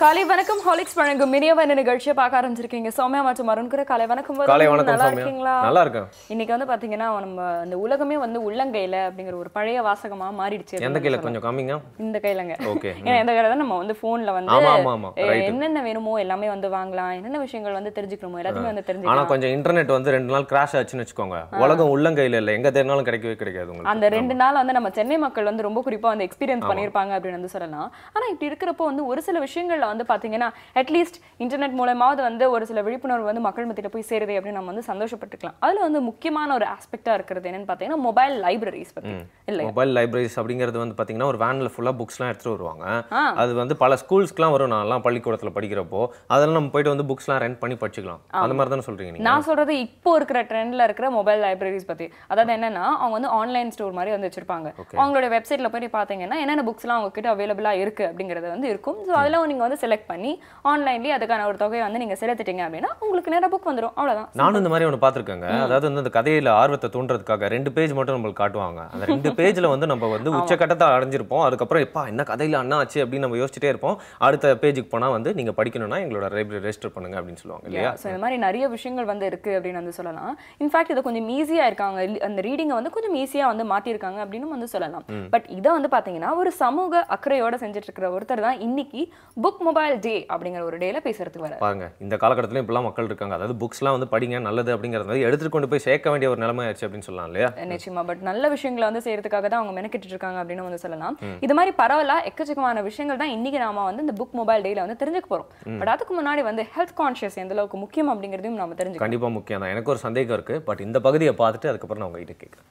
காலை வணக்கம் ஹாலிக்ஸ் வழங்கும் மினியவன நிகழ்ச்சியை பார்க்க ஆரம்பிச்சிருக்கீங்க சௌமியா மற்றும் அருண் கூட காலை வணக்கம் வருண். காலை வணக்கம் நல்லா சௌமியா இருக்கீங்களா நல்லா இருக்கேன் இன்னைக்கு வந்து பாத்தீங்கன்னா நம்ம இந்த உலகமே வந்து உள்ளங்கையில அப்படிங்கிற ஒரு பழைய வாசகமா மாறிடுச்சு எந்த அப்படின்னு கையில சொல்லலாம். கொஞ்சம் காமிங்க இந்த கையிலங்க ஓகே ஏன்னா இந்த கையில தான் நம்ம வந்து போன்ல வந்து ஆமா ஆமா ஆமா அஹ், ரைட் என்னென்ன வேணுமோ எல்லாமே வந்து வாங்கலாம் என்னென்ன விஷயங்கள் வந்து தெரிஞ்சுக்கணுமோ எல்லாத்தையுமே வந்து ஆனா தெரிஞ்சுக்கலாம் கொஞ்சம் இன்டர்நெட் வந்து ரெண்டு நாள் கிராஷ் ஆச்சுன்னு வச்சுக்கோங்க உலகம் உள்ளங்கையில இல்ல எங்க தேடினாலும் கிடைக்கவே கிடைக்காது உங்களுக்கு அந்த ரெண்டு நாள் வந்து நம்ம சென்னை மக்கள் வந்து ரொம்ப குறிப்பா வந்து எக்ஸ்பீரியன்ஸ் பண்ணியிருப்பாங்க அப்படின்னு வந்து சொல்லலாம் ஆனா இப்படி இருக்கிறப்போ வந்து ஒரு சில விஷயங்கள்ல வந்து பாத்தீங்கன்னா அட்லீஸ்ட் இன்டர்நெட் மூலமாவது வந்து ஒரு சில விழிப்புணர்வு வந்து மக்கள் மத்தியில போய் சேருது அப்படின்னு நம்ம வந்து சந்தோஷப்பட்டுக்கலாம் அதுல வந்து முக்கியமான ஒரு ஆஸ்பெக்டா இருக்கிறது என்னன்னு பாத்தீங்கன்னா மொபைல் லைப்ரரிஸ் பத்தி இல்ல மொபைல் லைப்ரரிஸ் அப்படிங்கிறது வந்து பாத்தீங்கன்னா ஒரு வேன்ல ஃபுல்லா புக்ஸ்லாம் எடுத்துட்டு வருவாங்க ஆ. அது வந்து பல ஸ்கூல்ஸ்க்குலாம் வரும் நான்லாம் பள்ளிக்கூடத்துல படிக்கிறப்போ அதெல்லாம் நம்ம போயிட்டு வந்து புக்ஸ்லாம் ரெண்ட் பண்ணி படிச்சுக்கலாம் அந்த மாதிரி தானே சொல்றீங்க நீங்க நான் சொல்றது இப்போ இருக்கிற ட்ரெண்ட்ல இருக்கிற மொபைல் லைப்ரரிஸ் பத்தி அதாவது என்னன்னா அவங்க வந்து ஆன்லைன் ஸ்டோர் மாதிரி வந்து வச்சிருப்பாங்க Okay. அவங்களோட வெப்சைட்ல போய் பாத்தீங்கன்னா என்னென்ன புக்ஸ்லாம் அவங்க கிட்ட அவைலபிளா இருக்கு அப்படிங்கறது வந்து இருக்கும் ஸோ அதெல்லாம் நீங்க வந்து செலக்ட் பண்ணி ஆன்லைன்லயே அதுக்கான ஒரு தொகையை வந்து நீங்க செலுத்திட்டீங்க அப்படின்னா உங்களுக்கு நேரம் புக் வந்துரும் அவ்வளவுதான் நானும் இந்த மாதிரி ஒன்று பார்த்துருக்கேங்க அதாவது வந்து அந்த கதையில ஆர்வத்தை தூண்டுறதுக்காக ரெண்டு பேஜ் மட்டும் நம்மளுக்கு காட்டுவாங்க அந்த ரெண்டு பேஜ்ல வந்து நம்ம வந்து உச்சக்கட்டத்தை அடைஞ்சிருப்போம் அதுக்கப்புறம் எப்பா என்ன கதையில அண்ணா ஆச்சு அப்படின்னு நம்ம யோசிச்சுட்டே இருப்போம் அடுத்த பேஜுக்கு போனா வந்து நீங்க படிக்கணும்னா எங்களோட லைப்ரரி ரெஜிஸ்டர் பண்ணுங்க அப்படின்னு சொல்லுவாங்க இல்லையா ஸோ இந்த மாதிரி நிறைய விஷயங்கள் வந்து இருக்கு அப்படின்னு வந்து சொல்லலாம் இன்ஃபேக்ட் இது கொஞ்சம் ஈஸியா இருக்காங்க இல்ல- அந்த ரீடிங்கை வந்து கொஞ்சம் ஈஸியா வந்து மாத்திருக்காங்க அப்படின்னு வந்து சொல்லலாம் பட் இதை வந்து பாத்தீங்கன்னா ஒரு சமூக அக்கறையோட செஞ்சுட்டு இருக்கிற ஒருத்தர் தான் இன்னைக்கு புக் மொபைல் டே அப்படிங்கிற ஒரு டேல பேசுறதுக்கு வர பாருங்க இந்த காலகட்டத்திலும் இப்படிலாம் மக்கள் இருக்காங்க அதாவது புக்ஸ்லாம் வந்து படிங்க நல்லது அப்படிங்கிறது வந்து எடுத்துட்டு கொண்டு போய் சேர்க்க வேண்டிய ஒரு நிலைமை ஆயிடுச்சு அப்படின்னு சொல்லலாம் இல்லையா நிச்சயமா பட் நல்ல விஷயங்களை வந்து செய்யறதுக்காக தான் அவங்க மெனக்கிட்டு இருக்காங்க அப்படின்னு வந்து சொல்லலாம் இது மாதிரி பரவலா எக்கச்சக்கமான விஷயங்கள் தான் இன்னைக்கு நாம வந்து இந்த புக் மொபைல் டேல வந்து தெரிஞ்சுக்க போறோம் பட் அதுக்கு முன்னாடி வந்து ஹெல்த் கான்ஷியஸ் எந்த அளவுக்கு முக்கியம் அப்படிங்கிறதையும் நம்ம தெரிஞ்சுக்கணும் கண்டிப்பா முக்கியம் தான் எனக்கு ஒரு சந்தேகம் இருக்கு பட் இந்த பகுதியை பார்த்துட்டு அதுக்கப்புறம் நான் உங்ககிட்ட கேட்குறேன்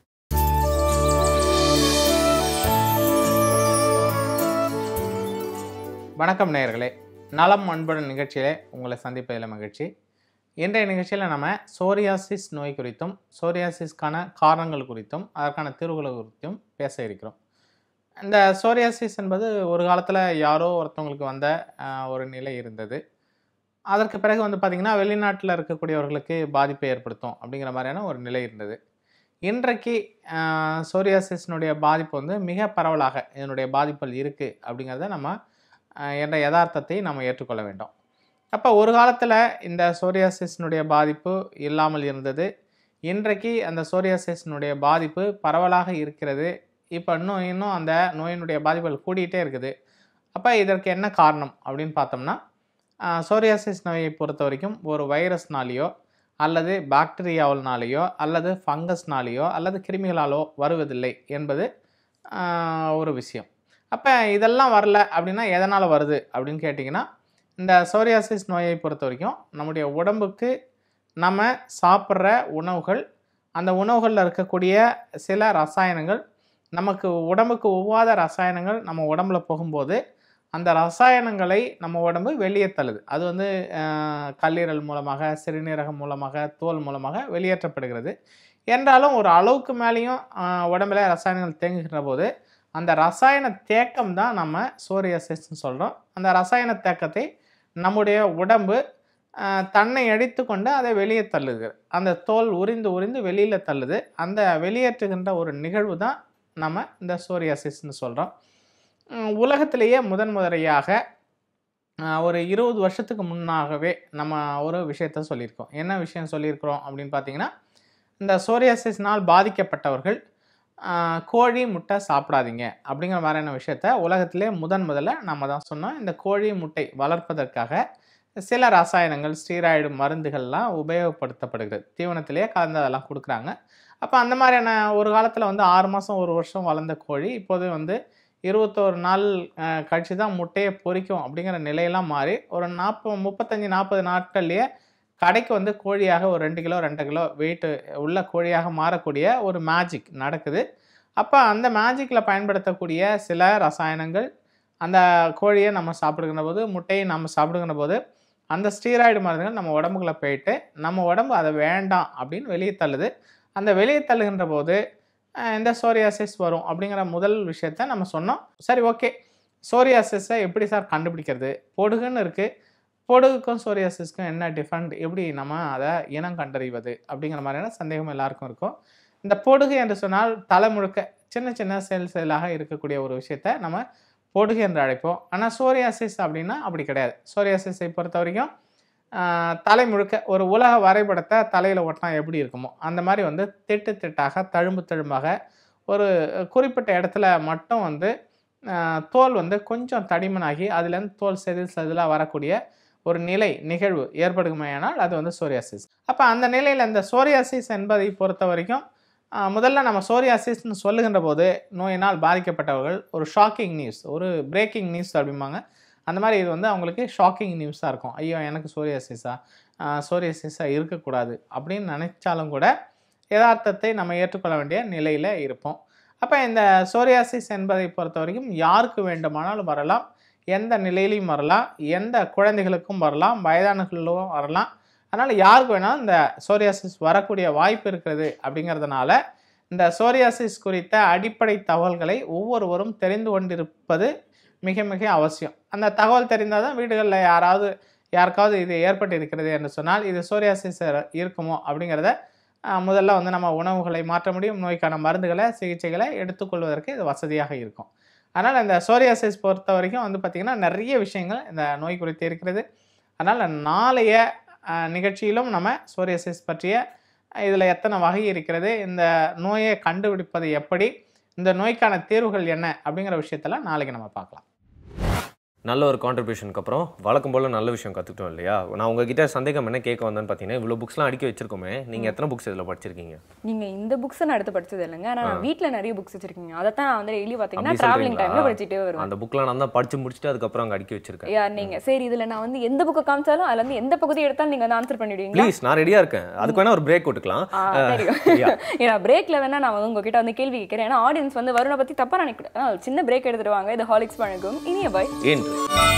வணக்கம் நேயர்களே நலம் அன்புடன் நிகழ்ச்சியிலே உங்களை சந்திப்பதில் மகிழ்ச்சி இன்றைய நிகழ்ச்சியில் நம்ம சோரியாசிஸ் நோய் குறித்தும் சோரியாசிஸ்க்கான காரணங்கள் குறித்தும் அதற்கான தீர்வுகள் குறித்தும் பேச இருக்கிறோம் இந்த சோரியாசிஸ் என்பது ஒரு காலத்தில் யாரோ ஒருத்தவங்களுக்கு வந்த ஆஹ், ஒரு நிலை இருந்தது அதற்கு பிறகு வந்து பார்த்திங்கன்னா வெளிநாட்டில் இருக்கக்கூடியவர்களுக்கு பாதிப்பை ஏற்படுத்தும் அப்படிங்கிற மாதிரியான ஒரு நிலை இருந்தது இன்றைக்கு ஆஹ், சோரியாசிஸ்னுடைய பாதிப்பு வந்து மிக பரவலாக இதனுடைய பாதிப்புகள் இருக்குது அப்படிங்கிறத நம்ம ஆஹ், என்ற யதார்த்தத்தை நம்ம ஏற்றுக்கொள்ள வேண்டும் அப்போ ஒரு காலத்தில் இந்த சோரியாசிஸ்னுடைய பாதிப்பு இல்லாமல் இருந்தது இன்றைக்கு அந்த சோரியாசிஸ்னுடைய பாதிப்பு பரவலாக இருக்கிறது இப்போ இன்னும் இன்னும் அந்த நோயினுடைய பாதிப்புகள் கூடிக்கிட்டே இருக்குது அப்போ இதற்கு என்ன காரணம் அப்படின்னு பார்த்தோம்னா சோரியாசிஸ் நோயை பொறுத்த வரைக்கும் ஒரு வைரஸ்னாலேயோ அல்லது பாக்டீரியாவினாலேயோ அல்லது ஃபங்கஸ்னாலேயோ அல்லது கிருமிகளாலோ வருவதில்லை என்பது ஆஹ், ஒரு விஷயம் அப்போ இதெல்லாம் வரல அப்படின்னா எதனால் வருது அப்படின்னு கேட்டிங்கன்னா இந்த சோரியாசிஸ் நோயை பொறுத்த வரைக்கும் நம்முடைய உடம்புக்கு நம்ம சாப்பிட்ற உணவுகள் அந்த உணவுகளில் இருக்கக்கூடிய சில ரசாயனங்கள் நமக்கு உடம்புக்கு ஒவ்வாத ரசாயனங்கள் நம்ம உடம்புல போகும்போது அந்த ரசாயனங்களை நம்ம உடம்பு வெளியே தள்ளுது அது வந்து ஆஹ், கல்லீரல் மூலமாக சிறுநீரகம் மூலமாக தோல் மூலமாக வெளியேற்றப்படுகிறது என்றாலும் ஒரு அளவுக்கு மேலேயும் ஆஹ், உடம்புல ரசாயனங்கள் தேங்குகின்ற போது அந்த ரசாயன தேக்கம் தான் நம்ம சோரியாசிஸ்ன்னு சொல்கிறோம் அந்த ரசாயன தேக்கத்தை நம்முடைய உடம்பு ஆஹ், தன்னை அடித்து கொண்டு அதை வெளியே தள்ளுது அந்த தோல் உரிந்து உரிந்து வெளியில் தள்ளுது அந்த வெளியேற்றுகின்ற ஒரு நிகழ்வு தான் நம்ம இந்த சோரியாசிஸ்ன்னு சொல்கிறோம் உலகத்திலேயே முதன் முறையாக ஆஹ், ஒரு இருபது வருஷத்துக்கு முன்னாகவே நம்ம ஒரு விஷயத்த சொல்லியிருக்கோம் என்ன விஷயம் சொல்லியிருக்கிறோம் அப்படின்னு பார்த்தீங்கன்னா இந்த சோரியாசிஸ்னால் பாதிக்கப்பட்டவர்கள் ஆஹ், கோழி முட்டை சாப்பிடாதீங்க அப்படிங்கிற மாதிரியான விஷயத்த உலகத்திலே முதன் முதல்ல நம்ம தான் சொன்னோம் இந்த கோழி முட்டை வளர்ப்பதற்காக சில ரசாயனங்கள் ஸ்டீராய்டு மருந்துகள்லாம் உபயோகப்படுத்தப்படுகிறது தீவனத்திலேயே கலந்து அதெல்லாம் கொடுக்குறாங்க அப்போ அந்த மாதிரியான ஒரு காலத்தில் வந்து ஆறு மாதம் ஒரு வருஷம் வளர்ந்த கோழி இப்போது வந்து இருபத்தோரு நாள் அஹ், கழிச்சு தான் முட்டையை பொரிக்கும் அப்படிங்கிற நிலையெல்லாம் மாறி ஒரு நாற்பது முப்பத்தஞ்சு நாற்பது நாட்கள்லேயே கடைக்கு வந்து கோழியாக ஒரு ரெண்டு கிலோ ரெண்டு கிலோ வெயிட் உள்ள கோழியாக மாறக்கூடிய ஒரு மேஜிக் நடக்குது அப்போ அந்த மேஜிக்கில் பயன்படுத்தக்கூடிய சில ரசாயனங்கள் அந்த கோழியை நம்ம சாப்பிடுகின்ற போது முட்டையை நம்ம சாப்பிடுகின்ற போது அந்த ஸ்டீராய்டு மருந்துகள் நம்ம உடம்புக்குள்ளே போயிட்டு நம்ம உடம்பு அதை வேண்டாம் அப்படின்னு வெளியே தள்ளுது அந்த வெளியே தள்ளுகின்ற போது அஹ், இந்த சோரியாசிஸ் வரும் அப்படிங்கிற முதல் விஷயத்த நம்ம சொன்னோம் சரி ஓகே சோரியாசிஸை எப்படி சார் கண்டுபிடிக்கிறது பொடுகுன்னு இருக்குது பொடுகுக்கும் சோரியாசிஸ்க்கும் என்ன டிஃப்ரெண்ட் எப்படி நம்ம அதை இனம் கண்டறிவது அப்படிங்கிற மாதிரியான சந்தேகம் எல்லாருக்கும் இருக்கும் இந்த பொடுகு என்று சொன்னால் தலை முழுக்க சின்ன சின்ன செல் செல்லாக இருக்கக்கூடிய ஒரு விஷயத்த நம்ம பொடுகு என்று அழைப்போம் ஆனால் சோரியாசிஸ் அப்படின்னா அப்படி கிடையாது சோரியாசிஸை பொறுத்த வரைக்கும் ஆஹ், தலை முழுக்க ஒரு உலக வரைபடத்தை தலையில் ஒட்டினா எப்படி இருக்குமோ அந்த மாதிரி வந்து திட்டு திட்டாக தழும்பு தழும்பாக ஒரு குறிப்பிட்ட இடத்துல மட்டும் வந்து ஆஹ், தோல் வந்து கொஞ்சம் தடிமனாகி அதுலேருந்து தோல் செதில் செதிலாக வரக்கூடிய ஒரு நிலை நிகழ்வு ஏற்படுமையானால் அது வந்து சோரியாசிஸ் அப்போ அந்த நிலையில் இந்த சோரியாசிஸ் என்பதை பொறுத்த வரைக்கும் ஆஹ், முதல்ல நம்ம சோரியாசிஸ்னு சொல்லுகின்ற போது நோயினால் பாதிக்கப்பட்டவர்கள் ஒரு ஷாக்கிங் நியூஸ் ஒரு பிரேக்கிங் நியூஸ் அப்படிம்பாங்க அந்த மாதிரி இது வந்து அவங்களுக்கு ஷாக்கிங் நியூஸாக இருக்கும் ஐயோ எனக்கு சோரியாசிஸா சோரியாசிஸாக இருக்கக்கூடாது அப்படின்னு நினைச்சாலும் கூட யதார்த்தத்தை நம்ம ஏற்றுக்கொள்ள வேண்டிய நிலையில் இருப்போம் அப்போ இந்த சோரியாசிஸ் என்பதை பொறுத்த வரைக்கும் யாருக்கு வேண்டுமானாலும் வரலாம் எந்த நிலையிலையும் வரலாம் எந்த குழந்தைகளுக்கும் வரலாம் வயதானர்களும் வரலாம் அதனால் யாருக்கு வேணாலும் இந்த சோரியாசிஸ் வரக்கூடிய வாய்ப்பு இருக்கிறது அப்படிங்கிறதுனால இந்த சோரியாசிஸ் குறித்த அடிப்படை தகவல்களை ஒவ்வொருவரும் தெரிந்து கொண்டிருப்பது மிக மிக அவசியம் அந்த தகவல் தெரிந்தால் தான் வீடுகளில் யாராவது யாருக்காவது இது ஏற்பட்டு இருக்கிறது என்று சொன்னால் இது சோரியாசிஸ் இருக்குமோ அப்படிங்கிறத ஆஹ், முதல்ல வந்து நம்ம உணவுகளை மாற்ற முடியும் நோய்க்கான மருந்துகளை சிகிச்சைகளை எடுத்துக்கொள்வதற்கு இது வசதியாக இருக்கும் அதனால் இந்த சோரியாசிஸ் பொறுத்த வரைக்கும் வந்து பார்த்திங்கன்னா நிறைய விஷயங்கள் இந்த நோய் குறித்து இருக்கிறது அதனால் நாளைய ஆஹ், நிகழ்ச்சியிலும் நம்ம சோரியாசிஸ் பற்றிய இதில் எத்தனை வகை இருக்கிறது இந்த நோயை கண்டுபிடிப்பது எப்படி இந்த நோய்க்கான தீர்வுகள் என்ன அப்படிங்கிற விஷயத்தெல்லாம் நாளைக்கு நம்ம பார்க்கலாம் நல்ல ஒரு கான்ட்ரிபியூஷனுக்கு அப்புறம் வழக்கம் போல நல்ல விஷயம் கற்றுக்கிட்டோம் இல்லையா நான் உங்ககிட்ட சந்தேகம் என்ன கேட்க வந்தேன்னு பார்த்தீங்கன்னா இவ்வளோ புக்ஸ்லாம் அடுக்கி வச்சிருக்கோமே நீங்கள் எத்தனை புக்ஸ் இதில் படிச்சிருக்கீங்க நீங்க இந்த புக்ஸ் நான் எடுத்து படிச்சது இல்லைங்க ஆனா நான் வீட்ல நிறைய புக்ஸ் வச்சிருக்கீங்க அதைத்தான் நான் வந்து டெய்லி பாத்தீங்கன்னா அப்படி டிராவலிங் சொல்றீங்களா? டைம்ல படிச்சுட்டே வருவேன் அந்த புக்லாம் நான் தான் படிச்சு முடிச்சுட்டு அதுக்கப்புறம் அங்கே அடுக்கி வச்சிருக்கேன் யார் நீங்க சரி இதுல நான் வந்து எந்த புக்கை காமிச்சாலும் அதுல இருந்து எந்த பகுதி எடுத்தாலும் நீங்க வந்து ஆன்சர் பண்ணிடுவீங்களா ப்ளீஸ் நான் ரெடியாக இருக்கேன் அதுக்கு வேணா ஒரு பிரேக் விட்டுக்கலாம் ஆ, தெரியும் yeah. ஏன்னா பிரேக்ல வேணா நான் வந்து உங்ககிட்ட வந்து கேள்வி கேட்கிறேன் ஏன்னா ஆடியன்ஸ் வந்து வருணை பத்தி தப்பா நினைக்கிறேன் சின்ன பிரேக் எடுத்துட்டு வாங்க இது ஹாலிக்ஸ் வழங்கும் இனிய பாய் என்று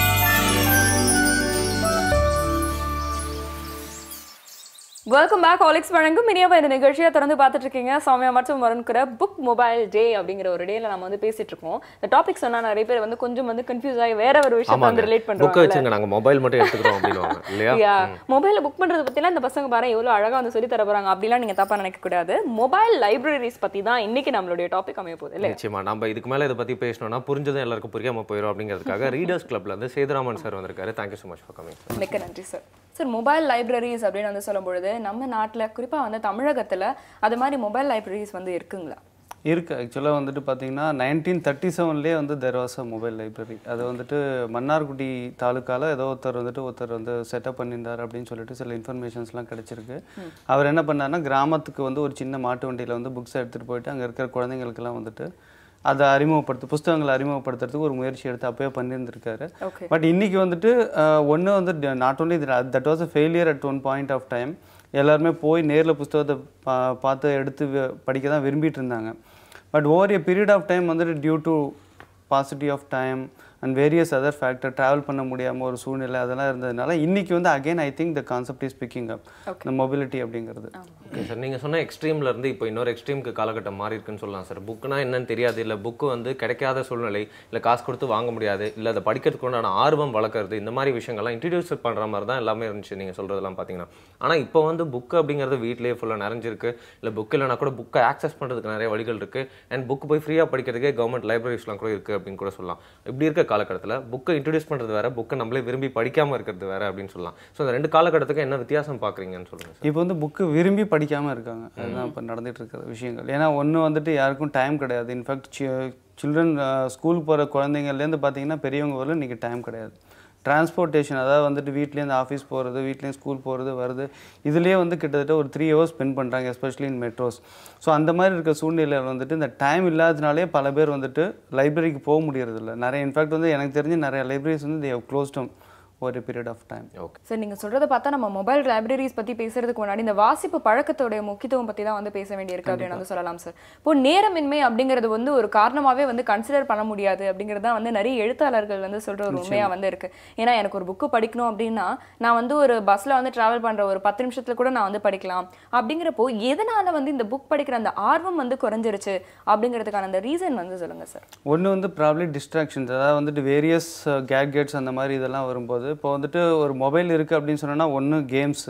வெல்கம் பேக் ஹாலிக்ஸ் வழங்கும் இனியப்பா இந்த நிகழ்ச்சியை தொடர்ந்து பார்த்துட்டு இருக்கீங்க சௌமியா மற்றும் வருண்கிற புக் மொபைல் டே அப்படிங்கிற ஒரு டேல நம்ம வந்து பேசிட்டு இருக்கோம் இந்த டாபிக் சொன்னா நிறைய பேர் வந்து கொஞ்சம் வந்து கன்ஃபியூஸ் ஆகி வேற ஒரு விஷயத்தை வந்து ரிலேட் புக்கை பண்றாங்க வச்சுங்க நாங்கள் மொபைல் மட்டும் எடுத்துக்கிறோம் அப்படின்னுவாங்க இல்லையா யா மொபைல்ல புக் பண்றது பத்திலாம் இந்த பசங்க பாரு எவ்வளவு அழகா வந்து சொல்லி தர போறாங்க அப்படிலாம் நீங்க தப்பா நினைக்க கூடாது மொபைல் லைப்ரரிஸ் பத்தி தான் இன்னைக்கு நம்மளுடைய டாபிக் அமைய போகுது இல்ல நிச்சயமா நம்ம இதுக்கு மேல இதை பத்தி பேசணும்னா புரிஞ்சதும் எல்லாருக்கும் புரியாம போயிடும் அப்படிங்கிறதுக்காக ரீடர்ஸ் கிளப்ல இருந்து சேதுராமன் சார் வந்திருக்காரு thank you so much for coming மிக்க நன்றி சார் சார் மொபைல் லைப்ரரிஸ் அப்படின்னு வந்து சொல்லும்பொழுது நம்ம நாட்டுல குறிப்பா வந்து தமிழகத்துல அது மாதிரி மொபைல் லைப்ரரிஸ் வந்து இருக்குங்களா இருக்கு ஆக்சுவலாக வந்துட்டு பார்த்தீங்கன்னா நைன்டீன் தேர்ட்டி செவன்லேயே வந்து there was a mobile library அது வந்துட்டு மன்னார்குடி தாலுக்கால ஏதோ ஒருத்தர் வந்துட்டு ஒருத்தர் வந்து செட்டப் பண்ணியிருந்தார் அப்படின்னு சொல்லிட்டு சில இன்ஃபர்மேஷன்ஸ்லாம் கிடச்சிருக்கு அவர் என்ன பண்ணாருன்னா கிராமத்துக்கு வந்து ஒரு சின்ன மாட்டு வண்டியில் வந்து புக்ஸ் எடுத்துகிட்டு போயிட்டு அங்கே இருக்கிற குழந்தைங்களுக்கெல்லாம் வந்துட்டு அதை அறிமுகப்படுத்து புஸ்தகங்களை அறிமுகப்படுத்துறதுக்கு ஒரு முயற்சி எடுத்து அப்பயே பண்ணியிருந்திருக்காரு ஓகே பட் இன்னைக்கு வந்துட்டு ஒன்று வந்து not only that was a failure at one point of time எல்லாருமே போய் நேரில் புஸ்தகத்தை பா பார்த்து எடுத்து வி- படிக்க தான் விரும்பிட்டு இருந்தாங்க but over a period of time வந்துட்டு due to positive of time and various other factor travel பண்ண முடியாமல் ஒரு சூழ்நிலை அதெல்லாம் இருந்ததுனால இன்னைக்கு வந்து again I think the concept is picking up இந்த மொபிலிட்டி அப்படிங்கிறது ஓகே சார் நீங்க சொன்ன எக்ஸ்ட்ரீம்ல இருந்து இப்போ இன்னொரு எக்ஸ்ட்ரீமுக்கு காலகட்டம் மாறி இருக்குன்னு சொல்லலாம் சார் புக்குனா என்னன்னு தெரியாது இல்ல புக்கு வந்து கிடைக்காத சூழ்நிலை இல்ல காசு கொடுத்து வாங்க முடியாது இல்ல அதை படிக்கிறதுக்கு உண்டான ஆர்வம் வளர்க்குறது இந்த மாதிரி விஷயங்கள்லாம் இன்ட்ரடியூஸ் பண்ற மாதிரி தான் எல்லாமே இருந்துச்சு நீங்க சொல்றதெல்லாம் பாத்தீங்கன்னா ஆனா இப்போ வந்து புக் அப்படிங்கிறது வீட்லயே ஃபுல்லா நிறைஞ்சிருக்கு இல்ல புக் இல்லைனா கூட புக்கை ஆக்சஸ் பண்றதுக்கு நிறைய வழிகள் இருக்கு அண்ட் புக் போய் ஃப்ரீயா படிக்கிறதுக்கே கவர்மெண்ட் லைப்ரரிஸ்லாம் கூட இருக்கு அப்படின்னு கூட சொல்லலாம் இப்படி இருக்க காலகட்டத்தில் புக்கை இன்ட்ரடியூஸ் பண்றது வேற புக்கை நம்மளே விரும்பி படிக்காம இருக்கிறது வேற அப்படின்னு சொல்லலாம் ஸோ இந்த ரெண்டு காலகட்டத்துக்கு என்ன வித்தியாசம் பாக்குறீங்கன்னு சொல்லுங்க சார் இப்போ வந்து புக்கு விரும்பி படிக்காமல் இருக்காங்க அதுதான் இப்போ நடந்துட்டு இருக்கிற விஷயங்கள் ஏன்னா ஒன்று வந்துட்டு யாருக்கும் டைம் கிடையாது இன்ஃபேக்ட் சில்ட்ரன் ஸ்கூல் போகிற குழந்தைங்கள்லேருந்து பார்த்தீங்கன்னா பெரியவங்க வரல இன்றைக்கி டைம் கிடையாது டிரான்ஸ்போர்ட்டேஷன் அதாவது வந்துட்டு வீட்லேருந்து ஆஃபீஸ் போகிறது வீட்லேருந்து ஸ்கூல் போகிறது வருது இதுலேயே வந்து கிட்டத்தட்ட ஒரு த்ரீ ஹவர்ஸ் ஸ்பெண்ட் பண்ணுறாங்க எஸ்பெஷலி இன் மெட்ரோஸ் ஸோ அந்த மாதிரி இருக்க சூழ்நிலையில் வந்துட்டு இந்த டைம் இல்லாதனாலே பல பேர் வந்துட்டு லைப்ரரிக்கு போக முடியறதில்ல நிறைய இன்ஃபேக்ட் வந்து எனக்கு தெரிஞ்சு நிறைய லைப்ரரிஸ் வந்து தேவ் க்ளோஸ்டம் ஒரு period of time okay sir நீங்க சொல்றத பார்த்தா நம்ம மொபைல் லைப்ரரிஸ் பத்தி பேசுறதுக்கு முன்னாடி இந்த வாசிப்பு பழக்கத்தோடைய முக்கியத்துவம் பத்தி தான் வந்து பேச வேண்டியிருக்கு அப்படின்னு வந்து சொல்லலாம் சார் இப்போ நேரமின்மை அப்படிங்கிறது வந்து ஒரு காரணமாவே வந்து கன்சிடர் பண்ண முடியாது அப்படிங்கிறது தான் வந்து நிறைய எழுத்தாளர்கள் வந்து சொல்ற ஒரு உண்மையா வந்து இருக்கு ஏன்னா எனக்கு ஒரு புக்கு படிக்கணும் அப்படின்னா நான் வந்து ஒரு பஸ்ல வந்து டிராவல் பண்ற ஒரு பத்து நிமிஷத்துல கூட நான் வந்து படிக்கலாம் அப்படிங்கிறப்போ எதனால வந்து இந்த புக் படிக்கிற அந்த ஆர்வம் வந்து குறைஞ்சிருச்சு அப்படிங்கிறதுக்கான அந்த ரீசன் வந்து சொல்லுங்க சார் ஒன்று வந்து ப்ராப்ளி டிஸ்ட்ராக்ஷன்ஸ் அதாவது வந்துட்டு வேரியஸ் கேட்கெட்ஸ் அந்த மாதிரி இதெல்லாம் வரும்போது இப்போ வந்துட்டு ஒரு மொபைல் இருக்குது அப்படின்னு சொன்னோன்னா ஒன்று கேம்ஸு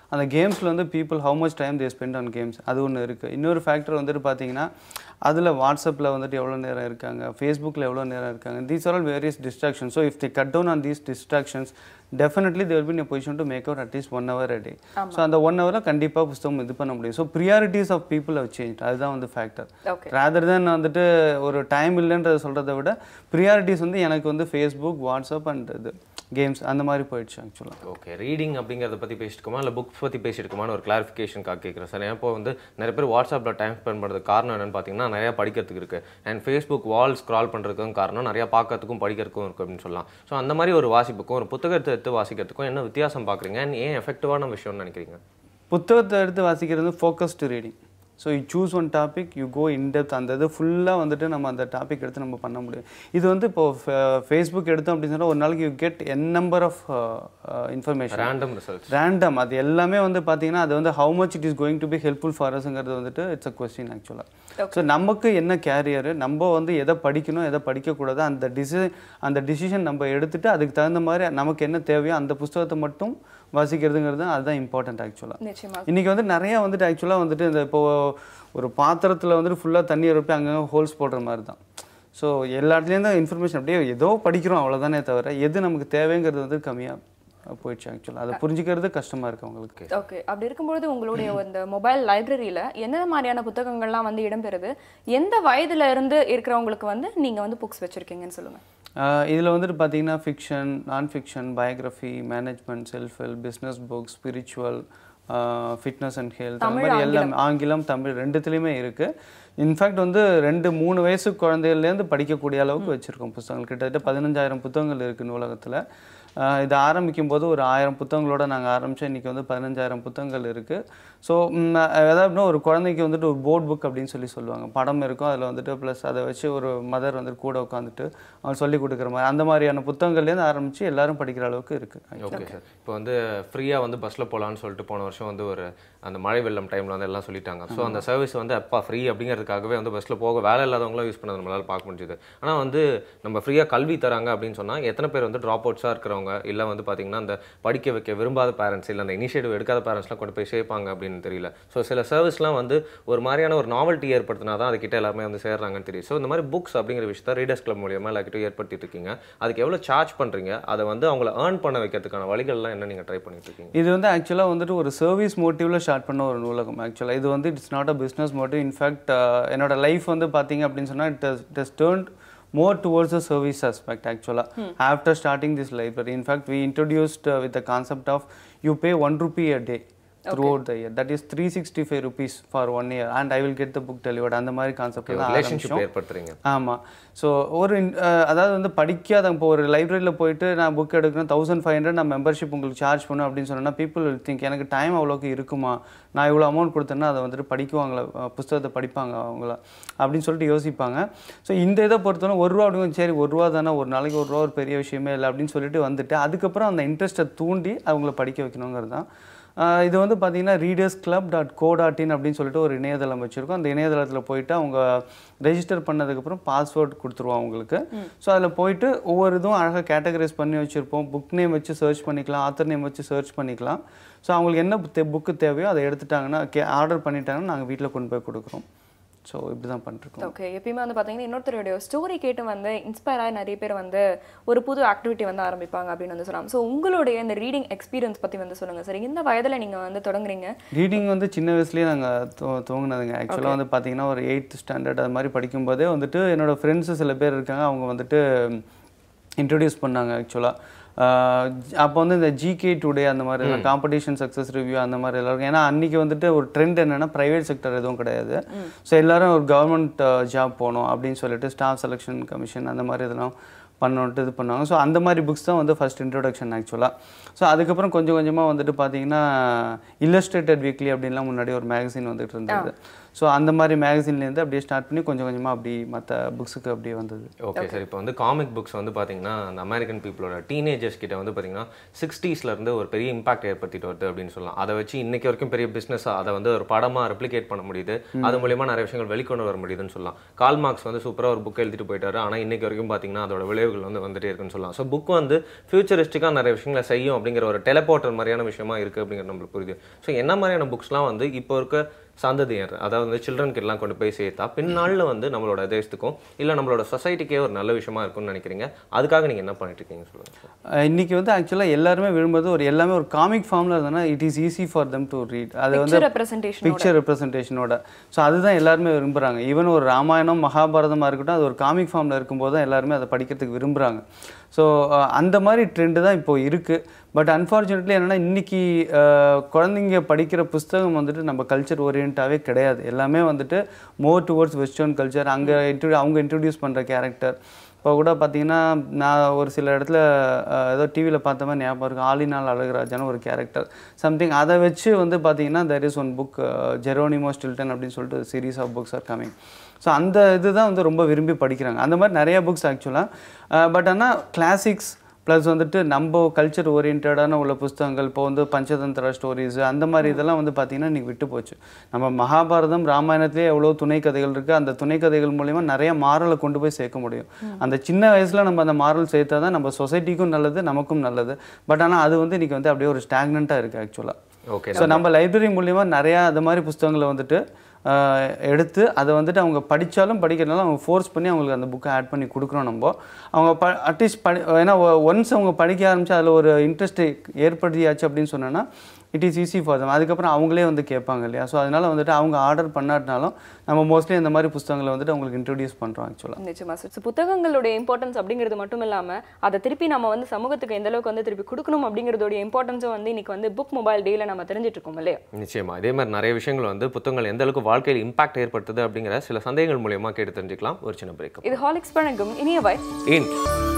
அந்த கேம்ஸில் வந்து people how much time they spend on games அது ஒன்று இருக்குது இன்னொரு ஃபேக்டர் வந்துட்டு பார்த்தீங்கன்னா அதில் வாட்ஸ்அப்பில் வந்துட்டு எவ்வளோ நேரம் இருக்காங்க ஃபேஸ்புக்கில் எவ்வளோ நேரம் இருக்காங்க these are all various distraction so if the cut down on these distractions definitely there been a position to make out at least one hour a day so அந்த ஒன் ஹவரில் கண்டிப்பாக புஸ்தகம் இது பண்ண முடியும் so priorities of people have change அதுதான் வந்து factor okay rather தென் வந்துட்டு ஒரு டைம் இல்லைன்றத சொல்கிறத விட ப்ரியாரிட்டிஸ் வந்து எனக்கு வந்து ஃபேஸ்புக் வாட்ஸ்அப் அண்ட் இது கேம்ஸ் அந்த மாதிரி போயிடுச்சு ஆக்சுவலாக ஓகே ரீடிங் அப்படிங்கிறத பற்றி பேசிட்டுக்கோமா இல்லை புக்ஸ் பற்றி பேசிட்டுக்கோமான்னு ஒரு கிளாரிஃபிகேஷனுக்காக கேட்குறேன் சார் இப்போ வந்து நிறைய பேர் வாட்ஸ்அப்பில் டைம் ஸ்பெண்ட் பண்ணுறதுக்கு காரணம் என்னன்னு பார்த்தீங்கன்னா நிறையா படிக்கிறதுக்கு இருக்குது அண்ட் ஃபேஸ்புக் வால் ஸ்க்ரால் பண்ணுறதுக்கும் காரணம் நிறையா பார்க்கறதுக்கும் படிக்கிறதுக்கும் இருக்குது அப்படின்னு சொல்லலாம் ஸோ அந்த மாதிரி ஒரு வாசிப்புக்கும் ஒரு புத்தகத்தை எடுத்து வாசிக்கிறதுக்கும் என்ன வித்தியாசம் பார்க்குறீங்க அண்ட் ஏன் எஃபெக்டிவான விஷயம்னு நினைக்கிறீங்க புத்தகத்தை எடுத்து வாசிக்கிறது focused reading so you choose one topic you go in depth அந்த இது ஃபுல்லாக வந்துட்டு நம்ம அந்த டாபிக் எடுத்து நம்ம பண்ண முடியும் இது வந்து இப்போ ஃபேஸ்புக் எடுத்தோம் அப்படின்னு சொன்னால் ஒரு நாளைக்கு you get an number of information random results random அது எல்லாமே வந்து பார்த்தீங்கன்னா அது வந்து how much it is going to be helpful for அஸ்ங்கிறது வந்துட்டு இட்ஸ் அ கொஸ்டின் ஆக்சுவலாக ஸோ நமக்கு என்ன கேரியர் நம்ம வந்து எதை படிக்கணும் எதை படிக்கக்கூடாது அந்த டிசி அந்த டிசிஷன் நம்ம எடுத்துட்டு அதுக்கு தகுந்த மாதிரி நமக்கு என்ன தேவையோ அந்த புஸ்தகத்தை மட்டும் வாசிக்கிறதுங்கிறது அதுதான் இம்பார்ட்டன்ட் ஆக்சுவலாக நிச்சயமா இன்றைக்கி வந்து நிறைய வந்துட்டு ஆக்சுவலாக வந்துட்டு இந்த இப்போ ஒரு பாத்திரத்தில் வந்துட்டு ஃபுல்லாக தண்ணி இருப்பி அங்கங்கே ஹோல்ஸ் போடுற மாதிரி தான் ஸோ எல்லா இடத்துலேயும் தான் இன்ஃபர்மேஷன் அப்படியே ஏதோ படிக்கிறோம் அவ்வளோதானே தவிர எது நமக்கு தேவைங்கிறது வந்து கம்மியாக போயிடுச்சு ஆக்சுவலாக அதை புரிஞ்சுக்கிறது கஷ்டமாக இருக்குது அவங்களுக்கு ஓகே அப்படி இருக்கும்பொழுது உங்களுடைய இந்த மொபைல் லைப்ரரியில என்ன மாதிரியான புத்தகங்கள்லாம் வந்து இடம்பெறுது எந்த வயதுல இருந்து இருக்கிறவங்களுக்கு வந்து நீங்க வந்து புக்ஸ் வச்சிருக்கீங்கன்னு சொல்லுங்க இதில் வந்துட்டு பார்த்தீங்கன்னா fiction non fiction biography management self help business book spiritual fitness and health அந்த மாதிரி எல்லாம் ஆங்கிலம் தமிழ் ரெண்டுத்துலேயுமே இருக்குது இன்ஃபேக்ட் வந்து ரெண்டு மூணு வயசு குழந்தைகள்லேருந்து படிக்கக்கூடிய அளவுக்கு வச்சுருக்கோம் புத்தகங்கள் கிட்டத்தட்ட பதினஞ்சாயிரம் புத்தகங்கள் இருக்குது நூலகத்தில் ஆஹ் இது ஆரம்பிக்கும் போது ஒரு ஆயிரம் புத்தகங்களோட நாங்கள் ஆரம்பித்தோம் இன்றைக்கி வந்து பதினஞ்சாயிரம் புத்தகங்கள் இருக்குது ஸோ அதாவது ஒரு குழந்தைக்கு வந்துட்டு ஒரு போர்ட் புக் அப்படின்னு சொல்லி சொல்லுவாங்க படம் இருக்கும் அதில் வந்துட்டு ப்ளஸ் அதை வச்சு ஒரு மதர் வந்துட்டு கூட உட்காந்துட்டு அவங்க சொல்லி கொடுக்குற மாதிரி அந்த மாதிரியான புத்தகங்கள்லேருந்து ஆரம்பித்து எல்லாரும் படிக்கிற அளவுக்கு இருக்குது ஓகே சார் இப்போ வந்து ஃப்ரீயாக வந்து பஸ்ஸில் போகலான்னு சொல்லிட்டு போன வருஷம் வந்து ஒரு அந்த மழை வெள்ளம் டைமில் வந்து எல்லாம் சொல்லிட்டாங்க ஸோ அந்த சர்வீஸ் வந்து அப்பா ஃப்ரீ அப்படிங்கிறதுக்காகவே வந்து பஸ்ஸில் போக வேலை இல்லாதவங்களும் யூஸ் பண்ணது நம்மளால பார்க்க முடிஞ்சுது ஆனால் வந்து நம்ம ஃப்ரீயாக கல்வி தராங்க அப்படின்னு சொன்னால் எத்தனை பேர் வந்து ட்ராப் அவுட்ஸாக இருக்கிறவங்க இல்லை வந்து பார்த்தீங்கன்னா அந்த படிக்க வைக்க விரும்பாத பேரண்ட்ஸ் இல்லை அந்த இனிஷியேட்டிவ் எடுக்காத பேரண்ட்ஸ்லாம் கொண்டு போய் சேர்ப்பாங்க அப்படின்னு தெரியல ஸோ சில சர்வீஸ்லாம் வந்து ஒரு மாதிரியான ஒரு நாவல்ட்டி ஏற்படுத்தினா தான் அதுக்கிட்ட எல்லாருமே வந்து சேர்றாங்கன்னு தெரியும் ஸோ இந்த மாதிரி புக்ஸ் அப்படிங்கிற விஷயத்த ரீடர்ஸ் கிளப் மூலியமாக எல்லாக்கிட்டும் ஏற்படுத்திட்டு இருக்கீங்க அதுக்கு எவ்வளோ சார்ஜ் பண்ணுறீங்க அதை வந்து அவங்கள ஏர்ன் பண்ண வைக்கிறதுக்கான வழிகள்லாம் என்ன நீங்கள் ட்ரை பண்ணிட்டு இருக்கீங்க இது வந்து ஆக்சுவலாக வந்துட்டு ஒரு சர்வீஸ் மோட்டிவ்ல ஸ்டார்ட் பண்ண ஒரு நூலகம் ஆக்சுவலாக இது வந்து it's not a business motive in fact என்னோட லைஃப் வந்து பார்த்தீங்க அப்படின்னு சொன்னால் it it is turned more towards a service aspect ஆக்சுவலாக after starting this library in fact we introduced with the concept of you pay one rupee a day throughout the year that is 365 rupees for one year and i will get the book delivered அந்த மாதிரி concept தான் relationship ஆரம்பிச்சோம் ஏற்படுத்துறீங்க ஆமாம் so ஒரு in- அஹ் அதாவது வந்து படிக்காத இப்போ ஒரு லைப்ரரியில் போயிட்டு நான் புக் எடுக்கிறேன் தௌசண்ட் ஃபைவ் ஹண்ட்ரட் நான் மெம்பர்ஷிப் உங்களுக்கு சார்ஜ் பண்ணும் அப்படின்னு சொன்னா பீப்புள் திங்க் எனக்கு டைம் அவ்வளோக்கு இருக்குமா நான் இவ்வளோ அமௌண்ட் கொடுத்தேன்னா அதை வந்துட்டு படிக்குவாங்களா அஹ் புஸ்தகத்தை படிப்பாங்க அவங்கள அப்படின்னு சொல்லிட்டு யோசிப்பாங்க ஸோ இந்த இதை பொறுத்தவரை ஒரு ரூபா அப்படிங்க சரி ஒரு ரூபா தானே ஒரு நாளைக்கு ஒரு ரூபா ஒரு பெரிய விஷயமே இல்லை அப்படின்னு சொல்லிட்டு வந்துட்டு அதுக்கப்புறம் அந்த இன்ட்ரெஸ்ட்டை தூண்டி அவங்கள படிக்க வைக்கணுங்கிறது தான் ஆஹ் இது வந்து பார்த்தீங்கன்னா readers club dot co dot in அப்படின்னு சொல்லிட்டு ஒரு இணையதளம் வச்சுருக்கோம் அந்த இணையதளத்தில் போயிட்டு அவங்க ரெஜிஸ்டர் பண்ணதுக்கப்புறம் பாஸ்வேர்ட் கொடுத்துருவோம் அவங்களுக்கு ஸோ அதில் போயிட்டு ஒவ்வொரு இதுவும் அழகாக கேட்டகரைஸ் பண்ணி வச்சுருப்போம் புக் நேம் வச்சு சர்ச் பண்ணிக்கலாம் ஆத்தர் நேம் வச்சு சர்ச் பண்ணிக்கலாம் ஸோ அவங்களுக்கு என்ன புக்கு தேவையோ அதை எடுத்துட்டாங்கன்னா கே ஆர்டர் பண்ணிட்டாங்கன்னா நாங்கள் வீட்டில் கொண்டு போய் கொடுக்குறோம் ஸோ இப்படி தான் பண்ணிருக்கோம் ஓகே எப்பயுமே வந்து பார்த்தீங்கன்னா இன்னொருத்தருடைய ஸ்டோரி கேட்டு வந்து இன்ஸ்பயர் ஆகி நிறைய பேர் வந்து ஒரு புது ஆக்டிவிட்டி வந்து ஆரம்பிப்பாங்க அப்படின்னு வந்து சொல்லலாம் ஸோ உங்களுடைய இந்த ரீடிங் எக்ஸ்பீரியன்ஸ் பற்றி வந்து சொல்லுங்க சார் இந்த வயதில் நீங்கள் வந்து தொடங்குறீங்க ரீடிங் வந்து சின்ன வயசுலேயே நாங்கள் துவ துவங்கினதுங்க ஆக்சுவலாக வந்து பார்த்தீங்கன்னா ஒரு எயித்து ஸ்டாண்டர்ட் அது மாதிரி படிக்கும்போதே வந்துட்டு என்னோட ஃப்ரெண்ட்ஸு சில பேர் இருக்காங்க அவங்க வந்துட்டு இன்ட்ரடியூஸ் பண்ணாங்க ஆக்சுவலாக அப்போ வந்து இந்த ஜிகே டுடே அந்த மாதிரி காம்படிஷன் சக்ஸஸ் ரிவ்யூ அந்த மாதிரி எல்லாருக்கும் ஏன்னா அன்றைக்கி வந்துட்டு ஒரு ட்ரெண்ட் என்னென்னா ப்ரைவேட் செக்டர் எதுவும் கிடையாது ஸோ எல்லாரும் ஒரு கவர்மெண்ட் ஜாப் போகணும் அப்படின்னு சொல்லிட்டு ஸ்டாஃப் செலெக்ஷன் கமிஷன் அந்த மாதிரி இதெல்லாம் பண்ணணுன்ட்டு இது பண்ணுவாங்க ஸோ அந்த மாதிரி புக்ஸ் தான் வந்து ஃபர்ஸ்ட் இன்ட்ரோடக்ஷன் ஆக்சுவலாக ஸோ அதுக்கப்புறம் கொஞ்சம் கொஞ்சமாக வந்துட்டு பார்த்தீங்கன்னா இல்லஸ்ட்ரேட்டட் வீக்லி அப்படின்லாம் முன்னாடி ஒரு மேகசின் வந்துட்டு இருந்தது ஸோ அந்த மாதிரி மேகசின்லேருந்து அப்படியே ஸ்டார்ட் பண்ணி கொஞ்சம் கொஞ்சமாக அப்படி மற்ற புக்ஸுக்கு அப்படியே வந்தது ஓகே சார் இப்போ வந்து காமிக் புக்ஸ் வந்து பார்த்தீங்கன்னா அந்த அமெரிக்கன் பீப்புளோட டீனேஜர்ஸ் கிட்ட வந்து பார்த்தீங்கன்னா 60s ல இருந்து ஒரு பெரிய இம்பாக்ட் ஏற்படுத்திட்டு வருது அப்படின்னு சொல்லலாம் அதை வச்சு இன்னைக்கு வரைக்கும் பெரிய பிஸ்னஸாக அதை வந்து ஒரு படமாக ரெப்ளிகேட் பண்ண முடியுது அது மூலியமா நிறைய விஷயங்கள் வெளிக்கொண்டு வர முடியுதுன்னு சொல்லலாம் கால் மார்க்ஸ் வந்து சூப்பராக ஒரு புக் எழுதிட்டு போயிட்டாரு ஆனால் இன்னைக்கு வரைக்கும் பார்த்தீங்கன்னா அதோட விலை விளைவுகள் வந்து வந்துட்டே இருக்குன்னு சொல்லலாம் ஸோ புக் வந்து ஃபியூச்சரிஸ்டிக்காக நிறைய விஷயங்களை செய்யும் அப்படிங்கிற ஒரு டெலபோர்ட்டர் மாதிரியான விஷயமா இருக்குது அப்படிங்கிற நம்மளுக்கு புரியுது ஸோ என்ன மாதிரியான புக்ஸ்லாம் வந்து இப்போ இருக்க சந்ததியர் அதாவது வந்து சில்ட்ரன் எல்லாம் கொண்டு போய் சேர்த்தா பின்னாளில் வந்து நம்மளோட தேசத்துக்கும் இல்லை நம்மளோட சொசைட்டிக்கே ஒரு நல்ல விஷயமா இருக்கும்னு நினைக்கிறீங்க அதுக்காக நீங்கள் என்ன பண்ணிட்டு இருக்கீங்க சொல்லுங்க சார் அஹ் இன்னைக்கு வந்து ஆக்சுவலாக எல்லாருமே விரும்புறது ஒரு எல்லாமே ஒரு காமிக் ஃபார்மில் இருந்ததுன்னா it is easy for them to read அது வந்து பிக்சர் ரெப்ரசன்டேஷன் பிக்சர் ரெப்ரசன்டேஷனோட ஸோ அதுதான் எல்லாருமே விரும்புகிறாங்க ஈவன் ஒரு ராமாயணம் மகாபாரதமாக இருக்கட்டும் அது ஒரு காமிக் ஃபார்மில் இருக்கும்போது தான் எல்லாருமே அதை படிக்கிறதுக்கு விரும்புகிறாங்க ஸோ அந்த மாதிரி ட்ரெண்டு தான் இப்போ இருக்குது பட் அன்ஃபார்ச்சுனேட்லி என்னென்னா இன்றைக்கி குழந்தைங்க படிக்கிற புஸ்தகம் வந்துட்டு நம்ம கல்ச்சர் ஓரியன்ட்டாகவே கிடையாது எல்லாமே வந்துட்டு மோர் டுவர்ட்ஸ் வெஸ்டர்ன் கல்ச்சர் அங்கே இன்ட்ரோ அவங்க இன்ட்ரடியூஸ் பண்ணுற கேரக்டர் இப்போ கூட பார்த்தீங்கன்னா நான் ஒரு சில இடத்துல அஹ், ஏதோ டிவியில் பார்த்த மாதிரி ஞாபகம் இருக்கு ஆலினால் அழகுராஜான்னு ஒரு கேரக்டர் சம்திங் அதை வச்சு வந்து பார்த்தீங்கன்னா there is one book Geronimo Stilton அப்படின்னு சொல்லிட்டு series of books are coming so அந்த இதுதான் வந்து ரொம்ப விரும்பி படிக்கிறாங்க அந்த மாதிரி நிறைய புக்ஸ் ஆக்சுவலாக பட் ஆனால் கிளாசிக்ஸ் ப்ளஸ் வந்துட்டு நம்ம கல்ச்சர் ஓரியன்டான உள்ள புஸ்தகங்கள் இப்போ வந்து பஞ்சதந்திர ஸ்டோரிஸ் அந்த மாதிரி இதெல்லாம் வந்து பார்த்திங்கன்னா இன்றைக்கி விட்டு போச்சு நம்ம மகாபாரதம் ராமாயணத்திலே எவ்வளோ துணை கதைகள் இருக்குது அந்த துணை கதைகள் மூலிமா நிறைய மாரலை கொண்டு போய் சேர்க்க முடியும் அந்த சின்ன வயசில் நம்ம அந்த மாரல் சேர்த்தா தான் நம்ம சொசைட்டிக்கும் நல்லது நமக்கும் நல்லது பட் ஆனால் அது வந்து இன்றைக்கி வந்து அப்படியே ஒரு ஸ்டாக்னண்ட்டாக இருக்குது ஆக்சுவலாக ஓகே ஸோ நம்ம லைப்ரரி மூலிமா நிறையா அந்த மாதிரி புஸ்தகங்களை வந்துட்டு ஆஹ், எடுத்து அதை வந்துட்டு அவங்க படித்தாலும் படிக்கிறனால அவங்க ஃபோர்ஸ் பண்ணி அவங்களுக்கு அந்த புக்கை ஆட் பண்ணி கொடுக்குறோம் நம்ம அவங்க ப அட்லீஸ்ட் படி ஏன்னா ஒன்ஸ் அவங்க படிக்க ஆரம்பிச்சு அதில் ஒரு இன்ட்ரெஸ்ட் ஏற்படுத்தியாச்சு அப்படின்னு சொன்னோன்னா it is easy for them அதுக்கப்புறம் அவங்களே வந்து கேட்பாங்க இல்லையா ஸோ அதனால வந்துட்டு அவங்க ஆர்டர் பண்ணாட்டினாலும் நம்ம மோஸ்ட்லி இந்த மாதிரி புஸ்தகங்களை வந்துட்டு அவங்களுக்கு இன்ட்ரடியூஸ் பண்ணுறோம் ஆக்சுவலாக நிச்சயமா சார் ஸோ புத்தகங்களுடைய இம்பார்ட்டன்ஸ் அப்படிங்கிறது மட்டும் இல்லாம அதை திருப்பி நம்ம வந்து சமூகத்துக்கு எந்த அளவுக்கு வந்து திருப்பி கொடுக்கணும் அப்படிங்கிறதோட இம்பார்ட்டன்ஸும் வந்து இன்னைக்கு வந்து புக் மொபைல் டேல நம்ம தெரிஞ்சிட்டு இருக்கோம் இல்லையா நிச்சயமா இதே மாதிரி நிறைய விஷயங்கள் வந்து புத்தகங்கள் எந்த அளவுக்கு வாழ்க்கையில் இம்பாக்ட் ஏற்படுத்துது அப்படிங்கிற சில சந்தேகங்கள் மூலியமா கேட்டு தெரிஞ்சுக்கலாம் ஒரு சின்ன பிரேக் இது ஹாலிக்ஸ் வழங்கும் இனிய வாய் இன்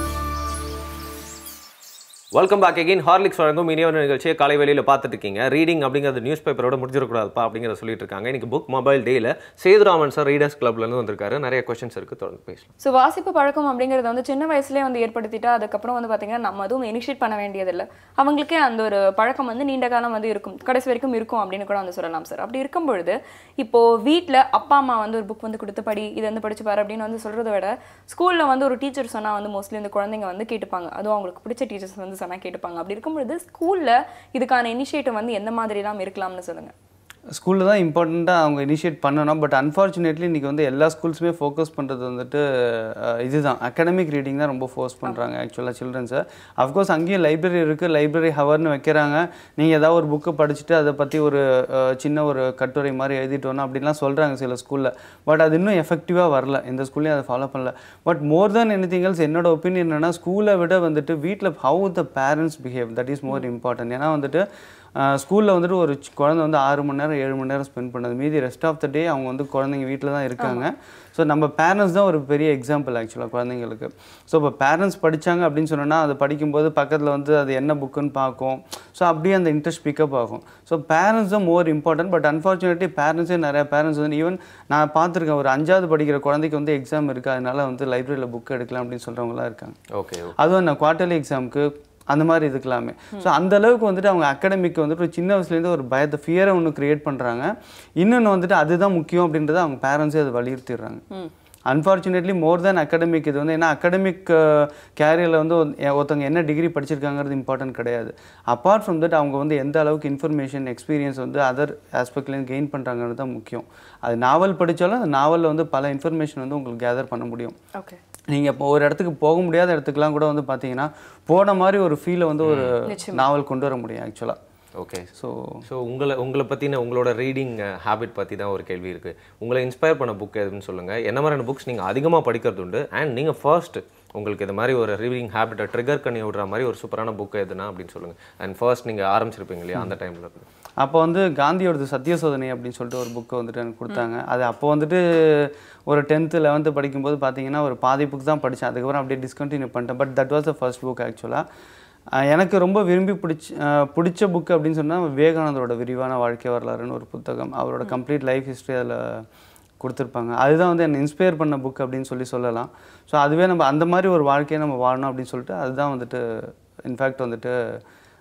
வெல்கம் பேக் அகைன் ஹார்லிக்ஸ் வழங்கும் இனிய ஒரு நிகழ்ச்சியை காலை வேளையில் பார்த்துட்டு இருக்கீங்க ரீடிங் அப்படிங்கிறது நியூஸ் பேப்பரோட முடிஞ்சிடக்கூடாதுப்பா அப்படிங்கிறத சொல்லிட்டு இருக்காங்க இன்னைக்கு புக் மொபைல் டேல சேதுராமன் சார் ரீடர்ஸ் கிளப்ல இருந்து வந்திருக்காரு நிறைய கொஸ்டின்ஸ் இருக்கு தொடர்ந்து பேசலாம் ஸோ வாசிப்பு பழக்கம் அப்படிங்கிறது வந்து சின்ன வயசுலேயே வந்து ஏற்படுத்திட்டா அதுக்கப்புறம் வந்து பார்த்தீங்கன்னா நம்ம அதுவும் இனிஷியேட் பண்ண வேண்டியதில்லை அவங்களுக்கே அந்த ஒரு பழக்கம் வந்து நீண்ட காலம் வந்து இருக்கும் கடைசி வரைக்கும் இருக்கும் அப்படின்னு கூட வந்து சொல்லலாம் சார் அப்படி இருக்கும் பொழுது இப்போ வீட்டில் அப்பா அம்மா வந்து ஒரு புக் வந்து கொடுத்து படி இதை வந்து படிச்சு பாரு அப்படின்னு வந்து சொல்றதை விட ஸ்கூலில் வந்து ஒரு டீச்சர் சொன்னா வந்து மோஸ்ட்லி இந்த குழந்தைங்க வந்து கேட்டுப்பாங்க அதுவும் அவங்களுக்கு பிடிச்ச டீச்சர்ஸ் வந்து சொன்னா கேட்டுப்பாங்க அப்படி இருக்கும் பொழுது ஸ்கூலில் இதுக்கான இனிஷியேட்டிவ் வந்து எந்த மாதிரிலாம் இருக்கலாம்னு சொல்லுங்க ஸ்கூலில் தான் இம்பார்ட்டண்ட்டாக அவங்க இனிஷியேட் பண்ணணும் பட் அன்ஃபார்ச்சுனேட்லி இன்றைக்கி வந்து எல்லா ஸ்கூல்ஸுமே ஃபோக்கஸ் பண்ணுறது வந்துட்டு அஹ், இதுதான் அகடமிக் ரீடிங் தான் ரொம்ப ஃபோர்ஸ் பண்ணுறாங்க ஆக்சுவலாக சில்ட்ரன்ஸை அஃப்கோர்ஸ் அங்கேயும் லைப்ரரி இருக்குது லைப்ரரி ஹவர்னு வைக்கிறாங்க நீங்கள் ஏதாவது ஒரு புக்கை படிச்சுட்டு அதை பற்றி ஒரு அஹ், சின்ன ஒரு கட்டுரை மாதிரி எழுதிட்டு வரணும் அப்படின்லாம் சொல்கிறாங்க சில ஸ்கூலில் பட் அது இன்னும் எஃபெக்டிவாக வரல இந்த ஸ்கூல்லையும் அதை ஃபாலோ பண்ணல but more then anything else என்னோட ஒப்பீனியன் என்னன்னா ஸ்கூலை விட வந்துட்டு வீட்டில் how the parents behave that is more important ஏன்னா வந்துட்டு ஸ்கூலில் வந்துட்டு ஒரு சி- குழந்தை வந்து ஆறு மணி நேரம் ஏழு மணி நேரம் ஸ்பெண்ட் பண்ணது மீதி ரெஸ்ட் ஆஃப் த டே அவங்க வந்து குழந்தைங்க வீட்டில் தான் இருக்காங்க ஸோ நம்ம பேரண்ட்ஸ் தான் ஒரு பெரிய எக்ஸாம்பிள் ஆக்சுவலாக குழந்தைங்களுக்கு ஸோ இப்போ பேரண்ட்ஸ் படிச்சாங்க அப்படின்னு சொன்னோன்னா அது படிக்கும்போது பக்கத்தில் வந்து அது என்ன புக்குன்னு பார்க்கும் ஸோ அப்படியே அந்த இன்ட்ரெஸ்ட் பிக்கப் ஆகும் ஸோ பேரண்ட்ஸ் தான் மோர் இம்பார்ட்டன்ட் பட் அன்ஃபார்ச்சுனேட்லி பேரண்ட்ஸே நிறைய பேரண்ட்ஸ் வந்து ஈவன் நான் பார்த்துருக்கேன் ஒரு அஞ்சாவது படிக்கிற குழந்தைக்கு வந்து எக்ஸாம் இருக்குது அதனால வந்து லைப்ரரியில் புக் எடுக்கலாம் அப்படின்னு சொல்கிறவங்களாம் இருக்காங்க ஓகே அதுவும் நான் குவார்ட்டர்லி எக்ஸாமுக்கு அந்த மாதிரி இதுக்கலாமே ஸோ அந்த அளவுக்கு வந்துட்டு அவங்க அகாடமிக் வந்துட்டு ஒரு சின்ன வயசுலேருந்து ஒரு பயத்தை ஃபியரை ஒன்று கிரியேட் பண்ணுறாங்க இன்னொன்று வந்துட்டு அதுதான் முக்கியம் அப்படின்றத அவங்க பேரண்ட்ஸே அதை வலியுறுத்திடுறாங்க அன்ஃபார்ச்சுனேட்லி மோர் தேன் அகாடமிக் இது வந்து ஏன்னா அகாடமிக் கேரியரில் வந்து ஒரு- எ- ஒருத்தவங்க என்ன டிகிரி படிச்சிருக்காங்கிறது இம்பார்ட்டன்ட் கிடையாது அப்பார்ட் ஃப்ரம் தட் அவங்க வந்து எந்த அளவுக்கு இன்ஃபர்மேஷன் எக்ஸ்பீரியன்ஸ் வந்து அதர் ஆஸ்பெக்ட்லேருந்து கெயின் பண்ணுறாங்கிறது தான் முக்கியம் அது நாவல் படித்தாலும் அந்த நாவலில் வந்து பல இன்ஃபர்மேஷன் வந்து உங்களுக்கு கேதர் பண்ண முடியும் ஓகே நீங்கள் இப்போ ஒரு இடத்துக்கு போக முடியாத இடத்துக்குலாம் கூட வந்து பார்த்தீங்கன்னா போன மாதிரி ஒரு ஃபீலை வந்து ஒரு நாவல் கொண்டு வர முடியும் ஆக்சுவலாக ஓகே ஸோ ஸோ உங்களை உங்களை பற்றின உங்களோட ரீடிங் ஹேபிட் பற்றி தான் ஒரு கேள்வி இருக்குது உங்களை இன்ஸ்பயர் பண்ண புக் எதுன்னு சொல்லுங்கள் என்ன மாதிரியான புக்ஸ் நீங்கள் அதிகமாக படிக்கிறது உண்டு அண்ட் நீங்கள் ஃபர்ஸ்ட் உங்களுக்கு இது மாதிரி ஒரு ரீடிங் ஹேபிட்டை ட்ரிகர் பண்ணி விடுற மாதிரி ஒரு சூப்பரான புக் எதுனா அப்படின்னு சொல்லுங்கள் அண்ட் ஃபர்ஸ்ட் நீங்கள் ஆரம்பிச்சிருப்பீங்க இல்லையா அந்த டைமில் அப்போ வந்து காந்தியோடது சத்திய சோதனை அப்படின்னு சொல்லிட்டு ஒரு புக்கை வந்துட்டு எனக்கு கொடுத்தாங்க அது அப்போ வந்துட்டு ஒரு டென்த்து லெவன்த்து படிக்கும்போது பார்த்தீங்கன்னா ஒரு பாதி புக் தான் படித்தேன் அதுக்கப்புறம் அப்படியே டிஸ்கண்டினியூ பண்ணிட்டேன் but that was the first book ஆக்சுவலாக எனக்கு ரொம்ப விரும்பி பிடிச்ச அஹ், பிடிச்ச புக் அப்படின்னு சொன்னால் விவேகானந்தரோட விரிவான வாழ்க்கை வரலாறுன்னு ஒரு புத்தகம் அவரோட கம்ப்ளீட் லைஃப் ஹிஸ்ட்ரி அதில் கொடுத்துருப்பாங்க அதுதான் வந்து என்னை இன்ஸ்பயர் பண்ண புக் அப்படின்னு சொல்லி சொல்லலாம் ஸோ அதுவே நம்ம அந்த மாதிரி ஒரு வாழ்க்கையை நம்ம வாழணும் அப்படின்னு சொல்லிட்டு அதுதான் வந்துட்டு இன்ஃபேக்ட் வந்துட்டு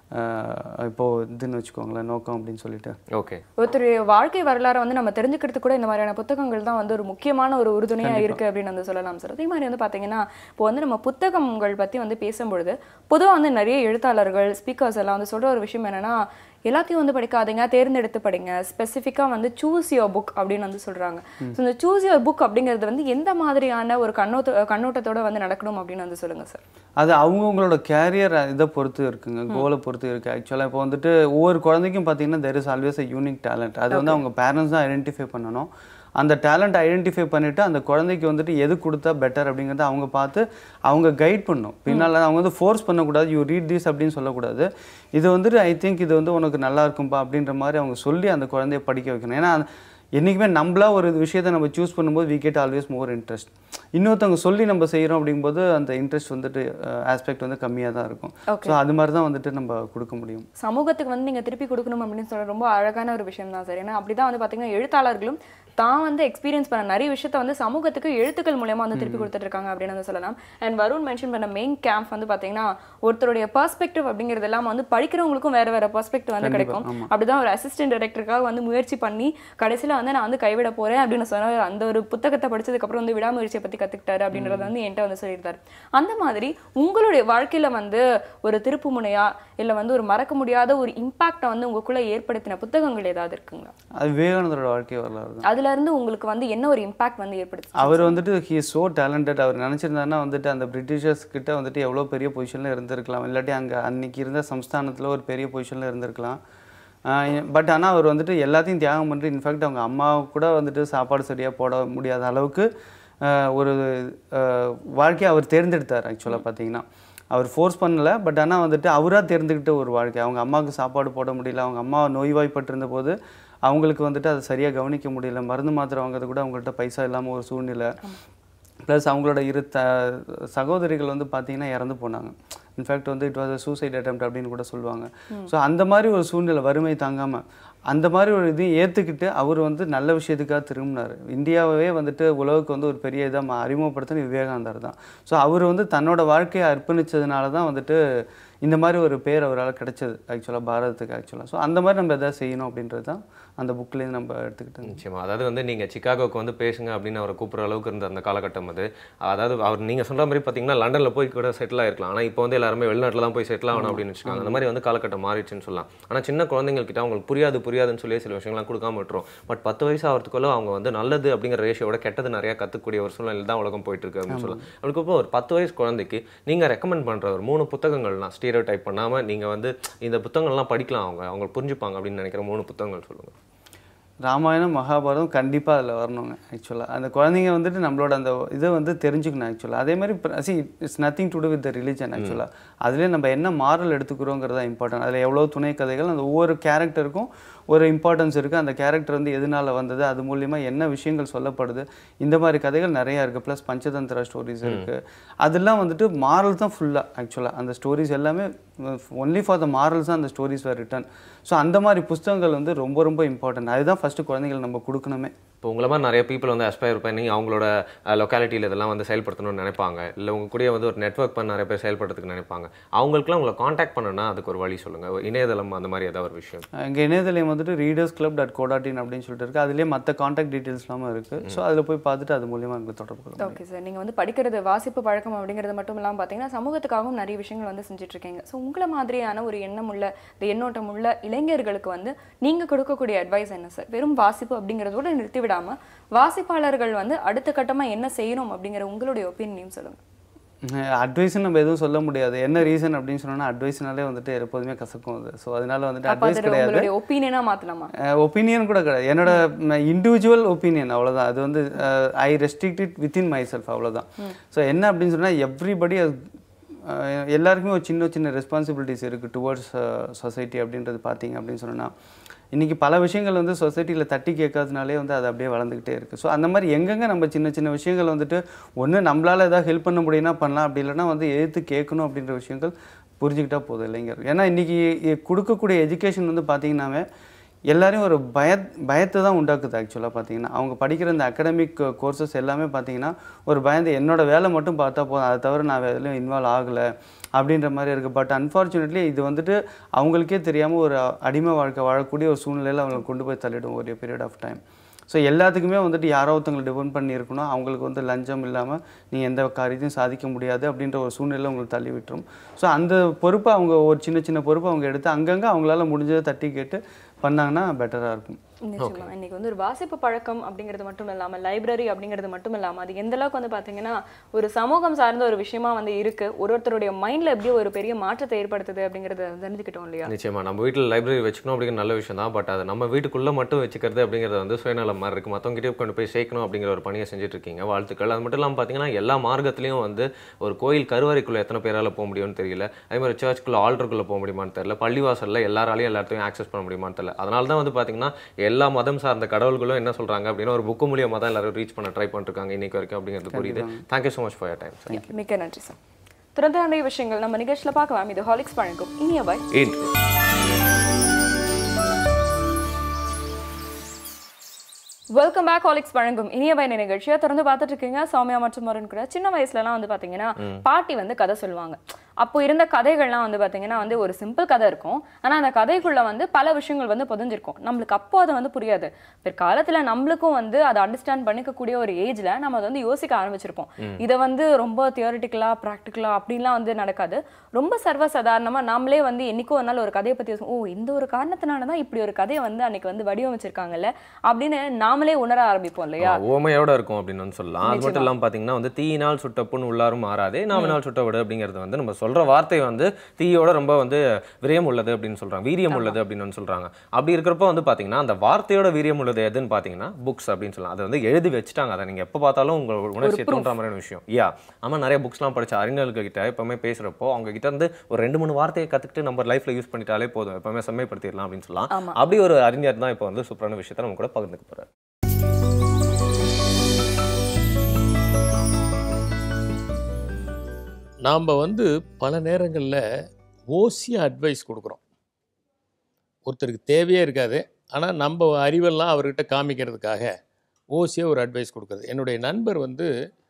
ஆஹ் இப்போ இதுன்னு வச்சுக்கோங்களேன் நோக்கம் அப்படின்னு சொல்லிட்டு ஓகே ஒருத்தருடைய வாழ்க்கை வரலாறை வந்து நம்ம தெரிஞ்சுக்கிறதுக்கு கூட இந்த மாதிரியான புத்தகங்கள் தான் வந்து ஒரு முக்கியமான ஒரு உறுதுணையா இருக்கு அப்படின்னு வந்து சொல்லலாம் சார் அதே மாதிரி வந்து பாத்தீங்கன்னா இப்போ வந்து நம்ம புத்தகங்கள் பத்தி வந்து பேசும்பொழுது பொதுவா வந்து நிறைய எழுத்தாளர்கள் ஸ்பீக்கர்ஸ் எல்லாம் வந்து சொல்ற ஒரு விஷயம் என்னன்னா எல்லாத்தையும் வந்து படிக்காதீங்க தேர்ந்தெடுத்து படிங்க ஸ்பெசிஃபிக்கா வந்து சூஸ் யுவர் புக் அப்படின்னு வந்து சொல்றாங்க ஸோ இந்த சூஸ் யுவர் புக் அப்படிங்கிறது வந்து எந்த மாதிரியான ஒரு கண்ணோட்ட கண்ணோட்டத்தோட வந்து நடக்கணும் அப்படின்னு வந்து சொல்லுங்க சார் அது அவங்கவுங்களோட கேரியர் இதை பொறுத்து இருக்குங்க கோலை பொறுத்து இருக்குது ஆக்சுவலாக இப்போ வந்துட்டு ஒவ்வொரு குழந்தைக்கும் பார்த்தீங்கன்னா there is always a unique talent அது வந்து அவங்க பேரண்ட்ஸ் தான் ஐடென்டிஃபை பண்ணணும் அந்த டேலண்ட் ஐடென்டிஃபை பண்ணிவிட்டு அந்த குழந்தைக்கு வந்துட்டு எது கொடுத்தா பெட்டர் அப்படிங்கிறத அவங்க பார்த்து அவங்க கைட் பண்ணணும் பின்னால் அவங்க வந்து ஃபோர்ஸ் பண்ணக்கூடாது யூ ரீட் திஸ் அப்படின்னு சொல்லக்கூடாது இது வந்துட்டு ஐ திங்க் இது வந்து உனக்கு நல்லா இருக்கும்பா அப்படின்ற மாதிரி அவங்க சொல்லி அந்த குழந்தைய படிக்க வைக்கணும் ஏன்னா என்றைக்குமே நம்மளா ஒரு விஷயத்தை நம்ம சூஸ் பண்ணும்போது we get always more interest இன்னொருத்தவங்க சொல்லி நம்ம செய்கிறோம் அப்படிங்கும்போது அந்த இன்ட்ரெஸ்ட் வந்துட்டு ஆஸ்பெக்ட் வந்து கம்மியாக தான் இருக்கும் ஸோ அது மாதிரி தான் வந்துட்டு நம்ம கொடுக்க முடியும் சமூகத்துக்கு வந்து நீங்க திருப்பி கொடுக்கணும் அப்படின்னு சொல்ற ரொம்ப அழகான ஒரு விஷயம் தான் சார் ஏன்னா அப்படிதான் வந்து பாத்தீங்கன்னா எழுத்தாளர்களும் தான் வந்து எக்ஸ்பீரியன்ஸ் பண்ண நிறைய விஷயத்த வந்து சமூகத்துக்கு எழுத்துக்கள் மூலயமா வந்து திருப்பி கொடுத்துட்டு இருக்காங்க அப்படின்னு வந்து சொல்லலாம் அண்ட் வருண் மென்ஷன் பண்ண மெயின் கேம்ப் வந்து பாத்தீங்கன்னா ஒருத்தருடைய பெர்ஸ்பெக்டிவ் அப்படிங்கிறது எல்லாம் வந்து படிக்கிறவங்களுக்கும் வேற வேற பெர்ஸ்பெக்டிவ் வந்து கிடைக்கும் அப்படிதான் ஒரு அசிஸ்டன்ட் டைரக்டருக்காக வந்து முயற்சி பண்ணி கடைசியில வந்து நான் வந்து கைவிட போறேன் அப்படின்னு சொன்ன அந்த ஒரு புத்தகத்தை படிச்சதுக்கு அப்புறம் வந்து விடாமுயற்சியை பத்தி கத்துக்கிட்டாரு அப்படின்றத வந்து என்கிட்ட வந்து சொல்லியிருந்தாரு அந்த மாதிரி உங்களுடைய வாழ்க்கையில வந்து ஒரு திருப்பு முனையா இல்ல வந்து ஒரு மறக்க முடியாத ஒரு இம்பாக்டை வந்து உங்களுக்குள்ள ஏற்படுத்தின புத்தகங்கள் ஏதாவது இருக்குங்களா அது விவேகானந்தரோட வாழ்க்கை வரலாறு தான் அதுல இருந்து உங்களுக்கு வந்து என்ன ஒரு இம்பாக்ட் வந்து ஏற்படுத்து அவர் வந்துட்டு ஹி இஸ் ஸோ டேலண்டட் அவர் நினச்சிருந்தாருன்னா வந்துட்டு அந்த பிரிட்டிஷர்ஸ் கிட்ட வந்துட்டு எவ்வளோ பெரிய பொசிஷனில் இருந்திருக்கலாம் இல்லாட்டி அங்கே அன்னைக்கு இருந்த சம்ஸ்தானத்தில் ஒரு பெரிய பொசிஷனில் இருந்திருக்கலாம் பட் ஆனால் அவர் வந்துட்டு எல்லாத்தையும் தியாகம் பண்ணிட்டு இன்ஃபேக்ட் அவங்க அம்மாவை கூட வந்துட்டு சாப்பாடு சரியாக போட முடியாத அளவுக்கு ஆஹ் ஒரு ஆஹ் வாழ்க்கையை அவர் தேர்ந்தெடுத்தார் ஆக்சுவலாக பார்த்தீங்கன்னா அவர் ஃபோர்ஸ் பண்ணல பட் ஆனால் வந்துட்டு அவராக தேர்ந்துக்கிட்ட ஒரு வாழ்க்கை அவங்க அம்மாவுக்கு சாப்பாடு போட முடியல அவங்க அம்மா நோய்வாய்ப்பட்டிருந்த போது அவங்களுக்கு வந்துட்டு அதை சரியாக கவனிக்க முடியல மருந்து மாத்திரை வாங்குறது கூட அவங்கள்ட்ட பைசா இல்லாமல் ஒரு சூழ்நிலை ப்ளஸ் அவங்களோட இரு த சகோதரிகள் வந்து பார்த்தீங்கன்னா இறந்து போனாங்க இன்ஃபேக்ட் வந்து it was a suicide attempt அப்படின்னு கூட சொல்லுவாங்க ஸோ அந்த மாதிரி ஒரு சூழ்நிலை வறுமை தாங்காமல் அந்த மாதிரி ஒரு இதையும் ஏற்றுக்கிட்டு அவர் வந்து நல்ல விஷயத்துக்காக திரும்பினார் இந்தியாவே வந்துட்டு உலகுக்கு வந்து ஒரு பெரிய இதாக அறிமுகப்படுத்தின விவேகானந்தர் தான் ஸோ அவர் வந்து தன்னோட வாழ்க்கையை அர்ப்பணிச்சதுனால தான் வந்துட்டு இந்த மாதிரி ஒரு பேர் அவரால் கிடைச்சது ஆக்சுவலாக பாரதத்துக்கு ஆக்சுவலாக ஸோ அந்த மாதிரி நம்ம எதாவது செய்யணும் அப்படின்றது தான் அந்த புக்லேருந்து நம்ம எடுத்துக்கிட்டது நிச்சயமா அதாவது வந்து நீங்க சிக்காகோக்கு வந்து பேசுங்க அப்படின்னு அவரை கூப்பிடுற அளவுக்கு இருந்த அந்த காலகட்டம் அது அதாவது அவர் நீங்க சொல்ற மாதிரி பாத்தீங்கன்னா லண்டன்ல போய் கூட செட்டில் ஆயிருக்கலாம் ஆனா இப்போ வந்து எல்லாருமே வெளிநாட்டுல தான் போய் செட்டில் ஆகணும் அப்படின்னு வச்சுக்காங்க அந்த மாதிரி வந்து காலகட்டம் மாறிடுச்சுன்னு சொல்லலாம் ஆனா சின்ன குழந்தைங்கள்கிட்ட அவங்களுக்கு புரியாது புரியாதுன்னு சொல்லி சில விஷயங்கள்லாம் கொடுக்காம விட்டுரும் பட் பத்து வயசு ஆகிறதுக்குள்ள அவங்க வந்து நல்லது அப்படிங்கிற ரேஷியோட கெட்டது நிறைய கத்துக்கூடிய ஒரு சூழ்நிலை தான் உலகம் போயிட்டு இருக்கு அப்படின்னு சொல்லலாம் அதுக்கப்புறம் ஒரு பத்து வயசு குழந்தைக்கு நீங்க ரெக்கமெண்ட் பண்ற ஒரு மூணு புத்தகங்கள்லாம் ஸ்டீரியோ டைப் பண்ணாம நீங்க வந்து இந்த புத்தகங்கள்லாம் படிக்கலாம் அவங்க அவங்க புரிஞ்சுப்பாங்க அப்படின்னு நினைக்கிற மூணு புத்தகங்கள் சொல்லுங்க ராமாயணம் மகாபாரதம் கண்டிப்பாக அதில் வரணுங்க ஆக்சுவலாக அந்த குழந்தைங்க வந்துட்டு நம்மளோட அந்த இதை வந்து தெரிஞ்சுக்கணும் ஆக்சுவலாக அதே மாதிரி see it's nothing to to with the religion ஆக்சுவலாக அதுலேயே நம்ம என்ன மாரல் எடுத்துக்கிறோங்கிறது தான் இம்பார்ட்டன்ட் அதில் எவ்வளோ துணை கதைகள் அந்த ஒவ்வொரு கேரக்டருக்கும் ஒரு இம்பார்ட்டன்ஸ் இருக்குது அந்த கேரக்டர் வந்து எதனால வந்தது அது மூலியமா என்ன விஷயங்கள் சொல்லப்படுது இந்த மாதிரி கதைகள் நிறையா இருக்குது ப்ளஸ் பஞ்சதந்திர ஸ்டோரிஸ் இருக்குது அதெல்லாம் வந்துட்டு மாரல் தான் ஃபுல்லாக ஆக்சுவலாக அந்த ஸ்டோரிஸ் எல்லாமே ஒன்லி ஃபார் த மாரல்ஸ் தான் அந்த ஸ்டோரிஸ் வேர் ரிட்டன் ஸோ அந்த மாதிரி புஸ்தகங்கள் வந்து ரொம்ப ரொம்ப இம்பார்ட்டன்ட் அதுதான் ஃபஸ்ட்டு குழந்தைகள் நம்ம கொடுக்கணுமே இப்போ உங்களை மாதிரி நிறைய பீப்புள் வந்து அஸ்பயர் பண்ணி அவங்களோட லொக்காலிட்டியில் இதெல்லாம் வந்து செயல்படுத்தணும்னு நினைப்பாங்க இல்லை உங்க கூடயே வந்து ஒரு நெட்வொர்க் பண்ண நிறைய பேர் செயல்படுறதுக்கு நினைப்பாங்க அவங்களுக்குலாம் உங்களை காண்டாக்ட் பண்ணணும்னா அதுக்கு ஒரு வழி சொல்லுங்க ஒரு இணையதளம் அந்த மாதிரி ஏதாவது ஒரு விஷயம் எங்கள் இணையதளம் வந்துட்டு ரீடர்ஸ் கிளப் டாட் கோடாட்டின் அப்படின்னு சொல்லிட்டு இருக்குது அதுலேயே மற்ற காண்டாக்ட் டீட்டெயில்ஸ்லாமும் இருக்குது ஸோ அதில் போய் பார்த்துட்டு அது மூலியமாக எங்களுக்கு தொடர்பு கொள்ளலாம் ஓகே சார் நீங்கள் வந்து படிக்கிறது வாசிப்பு பழக்கம் அப்படிங்கிறது மட்டும் இல்லாமல் பார்த்தீங்கன்னா சமூகத்துக்காகவும் நிறைய விஷயங்கள் வந்து செஞ்சுட்டு இருக்கீங்க ஸோ உங்களை மாதிரியான ஒரு எண்ணம் உள்ள இந்த எண்ணோட்டம் உள்ள இளைஞர்களுக்கு வந்து நீங்கள் கொடுக்கக்கூடிய அட்வைஸ் என்ன சார் வெறும் வாசிப்பு அப்படிங்கிறதோட நிறுத்தி விடாமல் வாசிப்பாளர்கள் வந்து அடுத்த கட்டமாக என்ன செய்யணும் அப்படிங்கிற உங்களுடைய ஒப்பீனியன் சொல்லுங்கள் அட்வைஸ்னு நம்ம எதுவும் சொல்ல முடியாது என்ன ரீசன் அப்படின்னு சொன்னோன்னா அட்வைஸ்னாலே வந்துட்டு எப்போதுமே கசக்கும் அது ஸோ அதனால வந்துட்டு அப்போ அட்வைஸ் அது கிடையாது உங்களுடைய ஒப்பீனியனாக மாற்றலாமா ஒப்பீனியன் கூட கிடையாது என்னோட இண்டிவிஜுவல் ஒப்பீனியன் அவ்வளோதான் அது வந்து I restrict it within my self அவ்வளோதான் ஸோ என்ன அப்படின்னு சொன்னால் எவ்ரிபடி எல்லாருக்குமே ஒரு சின்ன சின்ன ரெஸ்பான்சிபிலிட்டிஸ் இருக்குது டுவர்ட்ஸ் சொசைட்டி அப்படின்றது பார்த்தீங்க அப்படின்னு சொன்னோன்னா இன்றைக்கி பல விஷயங்கள் வந்து சொசைட்டியில் தட்டி கேட்காதனாலே வந்து அது அப்படியே வளர்ந்துக்கிட்டே இருக்குது ஸோ அந்த மாதிரி எங்கெங்கே நம்ம சின்ன சின்ன விஷயங்கள் வந்துட்டு ஒன்று நம்மளால் ஏதாவது ஹெல்ப் பண்ண முடியும்னா பண்ணலாம் அப்படி இல்லைன்னா வந்து எதிர்த்து கேட்கணும் அப்படின்ற விஷயங்கள் புரிஞ்சுக்கிட்டா போதும் இளைஞர் ஏன்னா இன்றைக்கி கொடுக்கக்கூடிய எஜுகேஷன் வந்து பார்த்தீங்கன்னாவே எல்லாரையும் ஒரு பய பயத்தை தான் உண்டாக்குது ஆக்சுவலாக பார்த்தீங்கன்னா அவங்க படிக்கிற இந்த அகடமிக் கோர்சஸ் எல்லாமே பார்த்தீங்கன்னா ஒரு பயந்து என்னோட வேலை மட்டும் பார்த்தா போதும் அதை தவிர நான் எதுலையும் இன்வால்வ் ஆகலை அப்படின்ற மாதிரி இருக்குது பட் அன்ஃபார்ச்சுனேட்லி இது வந்துட்டு அவங்களுக்கே தெரியாமல் ஒரு அடிமை வாழ்க்கை வாழக்கூடிய ஒரு சூழ்நிலையில் அவங்களை கொண்டு போய் தள்ளிடும் ஒரு பீரியட் ஆஃப் டைம் ஸோ எல்லாத்துக்குமே வந்துட்டு யாரோ ஒருத்தங்களை டிபெண்ட் பண்ணி இருக்கணும் அவங்களுக்கு வந்து லஞ்சம் இல்லாமல் நீங்கள் எந்த காரியத்தையும் சாதிக்க முடியாது அப்படின்ற ஒரு சூழ்நிலை உங்களுக்கு தள்ளி விட்டுரும் ஸோ அந்த பொறுப்பை அவங்க ஒரு சின்ன சின்ன பொறுப்பை அவங்க எடுத்து அங்கங்கே அவங்களால முடிஞ்சதை தட்டி கேட்டு பண்ணாங்கன்னா பெட்டராக இருக்கும் நிச்சயமா இன்னைக்கு வந்து ஒரு வாசிப்பு பழக்கம் அப்படிங்கிறது மட்டும் இல்லாம லைப்ரரி அப்படிங்கிறது மட்டும் இல்லாம அது எந்த அளவுக்கு வந்து பாத்தீங்கன்னா ஒரு சமூகம் சார்ந்த ஒரு விஷயமா வந்து இருக்கு ஒரு ஒருத்தருடைய மைண்ட்ல எப்படியோ ஒரு பெரிய மாற்றத்தை ஏற்படுத்துது அப்படிங்கறத தெரிஞ்சுக்கிட்டோம் இல்லையா நிச்சயமா நம்ம வீட்டில் லைப்ரரி வச்சுக்கணும் அப்படிங்கிற நல்ல விஷயம் தான் பட் அதை நம்ம வீட்டுக்குள்ள மட்டும் வச்சுக்கிறது அப்படிங்கிறது வந்து சுயநலம் மாதிரி இருக்கு மற்றவங்க கொண்டு போய் சேர்க்கணும் அப்படிங்கிற ஒரு பணியை செஞ்சுட்டு இருக்கீங்க வாழ்த்துக்கள் அது மட்டும் இல்லாமல் பார்த்தீங்கன்னா எல்லா மார்க்கத்துலையும் வந்து ஒரு கோயில் கருவறைக்குள்ள எத்தனை பேரால போக முடியும்னு தெரியல அதே மாதிரி சர்ச்சுக்குள்ள ஆல்டருக்குள்ள போக முடியுமான்னு தெரியல பள்ளிவாசல்ல எல்லாராலையும் எல்லாத்தையும் ஆக்சஸ் பண்ண முடியுமான்னு தெரியல அதனால தான் வந்து பார்த்தீங்கன்னா எல்லா மதம் சார்ந்த கடவுள்களும் என்ன சொல்றாங்க அப்படின்னா ஒரு புக்கு மூலியமாக தான் எல்லாரும் ரீச் பண்ண ட்ரை பண்ணிருக்காங்க இன்னைக்கு வரைக்கும் அப்படிங்கிறது புரியுது thank you so much for your time sir மிக்க நன்றி சார் தொடர்ந்து நிறைய விஷயங்கள் நம்ம நிகழ்ச்சியில பார்க்கலாம் இது ஹாலிக்ஸ் பழக்கம் இனிய பாய் இன்று வெல்கம் பேக் ஹாலிக்ஸ் வழங்கும் இனிய பயண நிகழ்ச்சியை தொடர்ந்து பார்த்துட்டு இருக்கீங்க சௌமியா மற்றும் மருன் கூட சின்ன வயசுலலாம் வந்து பாத்தீங்கன்னா பாட்டி வந்து கதை சொல்லுவாங்க அப்போ இருந்த கதைகள்லாம் வந்து பாத்தீங்கன்னா வந்து ஒரு சிம்பிள் கதை இருக்கும் ஆனா அந்த கதைக்குள்ள வந்து பல விஷயங்கள் வந்து புதைஞ்சிருக்கும் நம்மளுக்கு அப்போ அது வந்து புரியாது பிற்காலத்துல நம்மளுக்கும் வந்து அதை அண்டர்ஸ்டாண்ட் பண்ணிக்கக்கூடிய ஒரு ஏஜ்ல நம்ம அதை வந்து யோசிக்க ஆரம்பிச்சிருப்போம் இதை வந்து ரொம்ப தியோரிட்டிக்கலா ப்ராக்டிக்கலா அப்படின்லாம் வந்து நடக்காது ரொம்ப சர்வசாதாரணமா நாமளே வந்து என்னைக்கோ ஒரு நாள் ஒரு கதையை பத்தி யோசி- ஓ இந்த ஒரு காரணத்தினால தான் இப்படி ஒரு கதையை வந்து அன்னைக்கு வந்து வடிவமைச்சிருக்காங்கல்ல அப்படின்னு நாமளே உணர ஆரம்பிப்போம் இல்லையா ஓமையோட இருக்கும் அப்படின்னு வந்து சொல்லலாம் அது மட்டும் இல்லாமல் பார்த்தீங்கன்னா வந்து தீயினால் சுட்ட புண் உள்ளாரும் மாறாதே நாவினால் சுட்ட விடு அப்படிங்கிறது வந்து நம்ம சொல்ற வார்த்தை வந்து தீயோட ரொம்ப வந்து விரயம் உள்ளது அப்படின்னு சொல்றாங்க வீரியம் உள்ளது அப்படின்னு வந்து சொல்றாங்க அப்படி இருக்கிறப்போ வந்து பார்த்தீங்கன்னா அந்த வார்த்தையோட வீரியம் உள்ளது எதுன்னு பார்த்தீங்கன்னா புக்ஸ் அப்படின்னு சொல்லலாம் அதை வந்து எழுதி வச்சுட்டாங்க அதை நீங்க எப்போ பார்த்தாலும் உங்க உணர்ச்சி தோன்ற மாதிரியான விஷயம் யா ஆமா நிறைய புக்ஸ்லாம் படிச்ச அறிஞர்கள் கிட்ட எப்பவுமே பேசுறப்போ அவங்க கிட்ட இருந்து ஒரு ரெண்டு மூணு வார்த்தையை கத்துக்கிட்டு நம்ம லைஃப்ல யூஸ் பண்ணிட்டாலே போதும் எப்பவுமே செம்மைப்படுத்திடலாம் அப்படின்னு சொல்லலாம் ஆமா. அப்படி ஒரு அறிஞர் தான் இப்போ வந்து சூப்பரான விஷயத்தை நம்ம கூட பகிர்ந்துக்க போறாரு நாம் வந்து பல நேரங்களில் ஓசியாக அட்வைஸ் கொடுக்குறோம் ஒருத்தருக்கு தேவையே இருக்காது ஆனால் நம்ம அறிவெல்லாம் அவர்கிட்ட காமிக்கிறதுக்காக ஓசியாக ஒரு அட்வைஸ் கொடுக்குறது என்னுடைய நண்பர் வந்து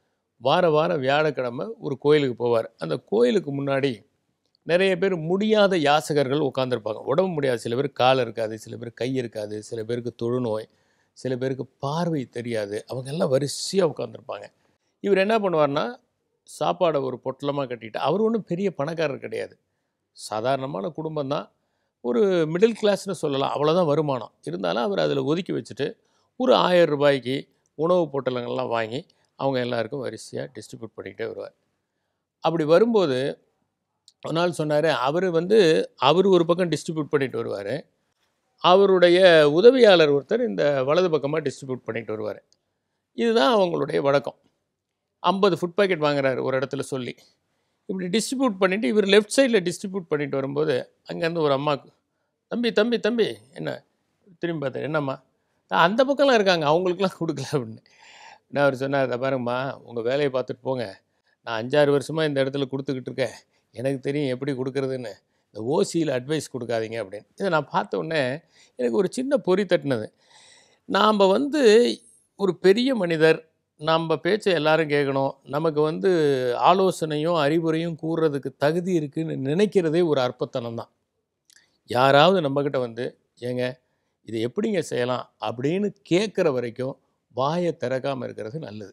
வார வாரம் வியாழக்கிழமை ஒரு கோயிலுக்கு போவார் அந்த கோயிலுக்கு முன்னாடி நிறைய பேர் முடியாத யாசகர்கள் உட்காந்துருப்பாங்க உடம்பு முடியாது சில பேர் கால் இருக்காது சில பேர் கை இருக்காது சில பேருக்கு தொழுநோய் சில பேருக்கு பார்வை தெரியாது அவங்க எல்லாம் வரிசையாக உட்காந்துருப்பாங்க இவர் என்ன பண்ணுவார்னா சாப்பாடை ஒரு பொட்டலமாக கட்டிட்டு அவர் ஒன்றும் பெரிய பணக்காரர் கிடையாது சாதாரணமான குடும்பம் தான் ஒரு மிடில் கிளாஸ்னு சொல்லலாம் அவ்வளோதான் வருமானம் இருந்தாலும் அவர் அதில் ஒதுக்கி வச்சுட்டு ஒரு ஆயிரம் ரூபாய்க்கு உணவு பொட்டலங்கள்லாம் வாங்கி அவங்க எல்லாருக்கும் வரிசையாக டிஸ்ட்ரிபியூட் பண்ணிக்கிட்டே வருவார் அப்படி வரும்போது ஒரு நாள் சொன்னார் அவர் வந்து அவர் ஒரு பக்கம் டிஸ்ட்ரிபியூட் பண்ணிட்டு வருவார் அவருடைய உதவியாளர் ஒருத்தர் இந்த வலது பக்கமாக டிஸ்ட்ரிபியூட் பண்ணிட்டு வருவார் இதுதான் அவங்களுடைய வழக்கம் ஐம்பது ஃபுட் பாக்கெட் வாங்குறாரு ஒரு இடத்துல சொல்லி இப்படி டிஸ்ட்ரிபியூட் பண்ணிவிட்டு இவர் லெஃப்ட் சைடில் டிஸ்ட்ரிபியூட் பண்ணிட்டு வரும்போது அங்கேருந்து ஒரு அம்மாவுக்கு தம்பி தம்பி தம்பி என்ன திரும்பி பார்த்தேன் என்னம்மா "நான் அந்த பக்கம்லாம் இருக்காங்க அவங்களுக்குலாம் கொடுக்கல அப்படின்னு நான் அவர் சொன்னார் "இதை பாருங்கம்மா உங்கள் வேலையை பார்த்துட்டு போங்க நான் அஞ்சாறு வருஷமாக இந்த இடத்துல கொடுத்துக்கிட்டு இருக்கேன் எனக்கு தெரியும் எப்படி கொடுக்குறதுன்னு இந்த ஓசியில் அட்வைஸ் கொடுக்காதீங்க அப்படின்னு இதை நான் பார்த்த உடனே எனக்கு ஒரு சின்ன பொறி தட்டினது நாம் வந்து ஒரு பெரிய மனிதர் நம்ம பேச்சை எல்லாரும் கேட்கணும் நமக்கு வந்து ஆலோசனையும் அறிவுரையும் கூறுறதுக்கு தகுதி இருக்குன்னு நினைக்கிறதே ஒரு அற்பத்தனம் தான் யாராவது நம்மக்கிட்ட வந்து ஏங்க இதை எப்படிங்க செய்யலாம் அப்படின்னு கேட்குற வரைக்கும் வாயை திறக்காமல் இருக்கிறது நல்லது